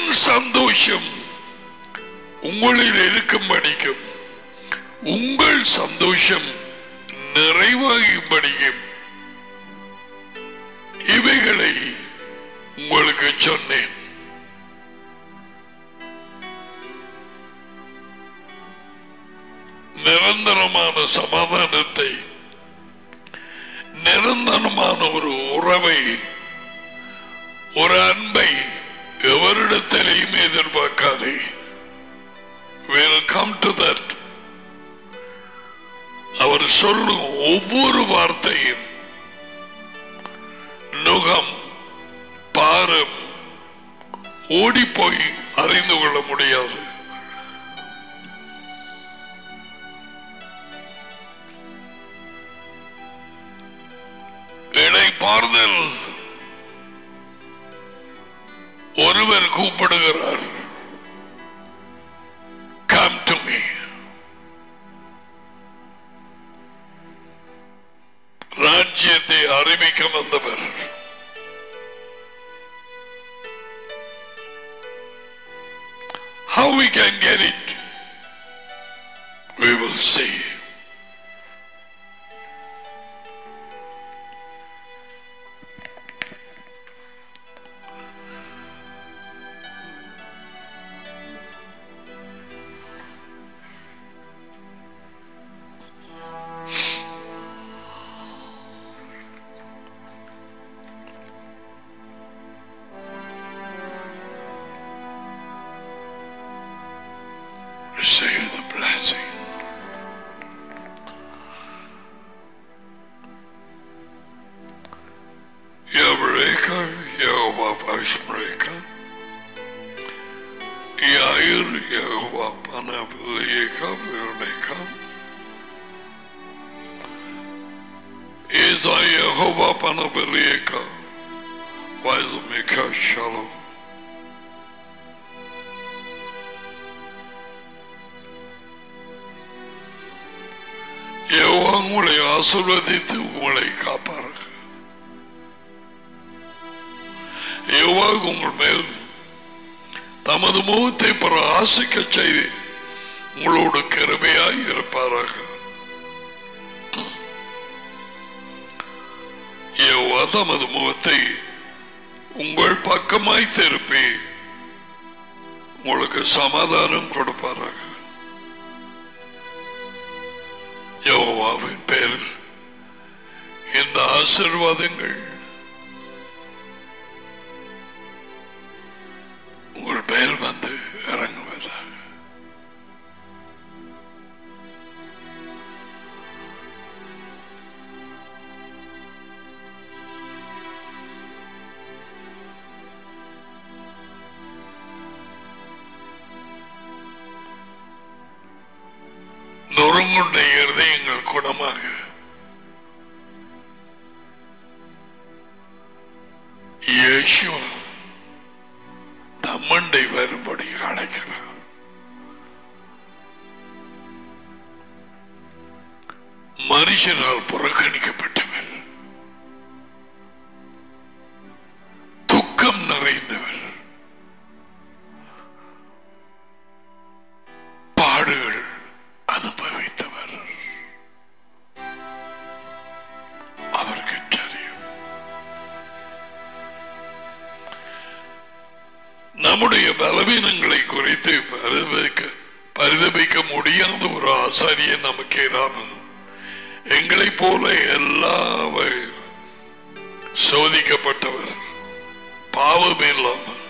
Speaker 1: சந்தோஷம் உங்களில் இருக்கும்படிக்கும் உங்கள் சந்தோஷம் நிறைவாகும்படியும் இவைகளை உங்களுக்கு சொன்னேன் நிரந்தரமான சமாதானத்தை நிரந்தரமான ஒரு உறவை ஒரு அன்பை எவரிடத்திலையும் எதிர்பார்க்காதே will come to that அவர் சொல்லும் ஒவ்வொரு வார்த்தையும் நுகம் பாரம் ஓடிப்போய் அறிந்து கொள்ள முடியாது இடை பார்தல் ஒருவர் கூப்பிடுகிறார் கம் டு மீ ராஜ்யத்தை அறிவிக்க வந்தவர் How we can get it, we will see. Receive the blessing. Yavreka, Yehovah Vashmreka, Yair, Yehovah Panavileka, Veronica, Isa Yehovah Panavileka, Vazmika Shalom. Jehovah உங்களை ஆசீர்வதித்து உங்களை காப்பார்கள் யெகோவா உங்கள் மேல் தமது முகத்தை பிரகாசிக்க செய்து உங்களோடு கிருபையாய் இருப்பாராக யெகோவா தமது முகத்தை உங்கள் பக்கமாய் திருப்பி உங்களுக்கு சமாதானம் கொடுப்பாராக யோவாவின் பேரில் இந்த ஆசிர்வாதங்கள் உங்கள் மேல் வந்து இறங்குவதாக நொறுங்குண்ட இருதயங்கள் குணமாக இயேசு தம்மண்டை வரும்படி அழைக்கிறார் மனுஷனால் புறக்கணிக்கப்பட்டவர் துக்கம் நிறைந்தவர் பாடுகள் அனுபவித்தவர் அவருக்கு தெரியும் நம்முடைய பலவீனங்களை குறித்து பரிதபிக்க பரிதபிக்க முடியாத ஒரு ஆசாரியன் நமக்கு இராமல் எங்களைப் போல எல்லா வகை- சோதிக்கப்பட்டவர் பாவம் இல்லாமல்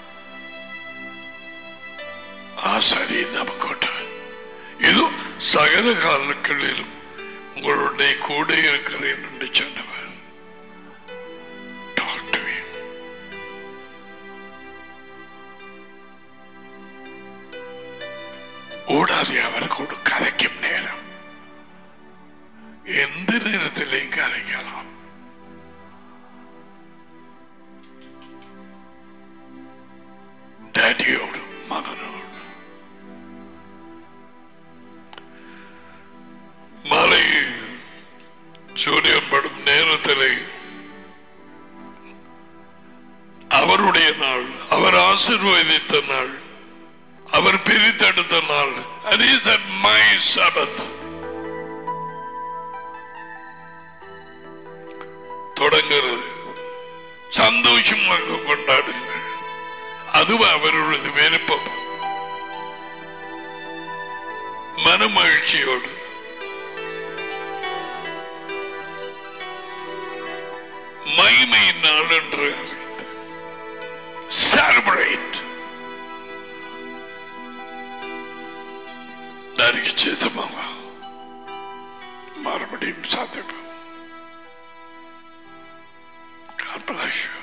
Speaker 1: ஆசாரியன் நமக்கு உண்டு. இது சகல காலங்களிலும் உங்களுடைய கூட இருக்கிறேன் என்று சொன்னவர் Talk to him. ஓடாതെ അവർ കൂടെ കലയ്ക്കും നേരം എന്ത് നേരത്തിലേയും കലയ്ക്കണം ഡാഡിയോട് മകനോട് மலையில் சூரியன் படும் நேரத்திலே அவருடைய நாள் அவர் ஆசீர்வதித்த நாள் அவர் பிரித்தெடுத்த நாள் அது இஸ் மை சபத் தொடங்குறது சந்தோஷமாக கொண்டாடுங்கள் அதுவும் அவருடைய விருப்பம் மனமகிழ்ச்சியோடு மைமை நாள் என்று செலிப்ரேட் நறுக்கி சேதமாக மறுபடியும் சாத்திப்போம் God bless you.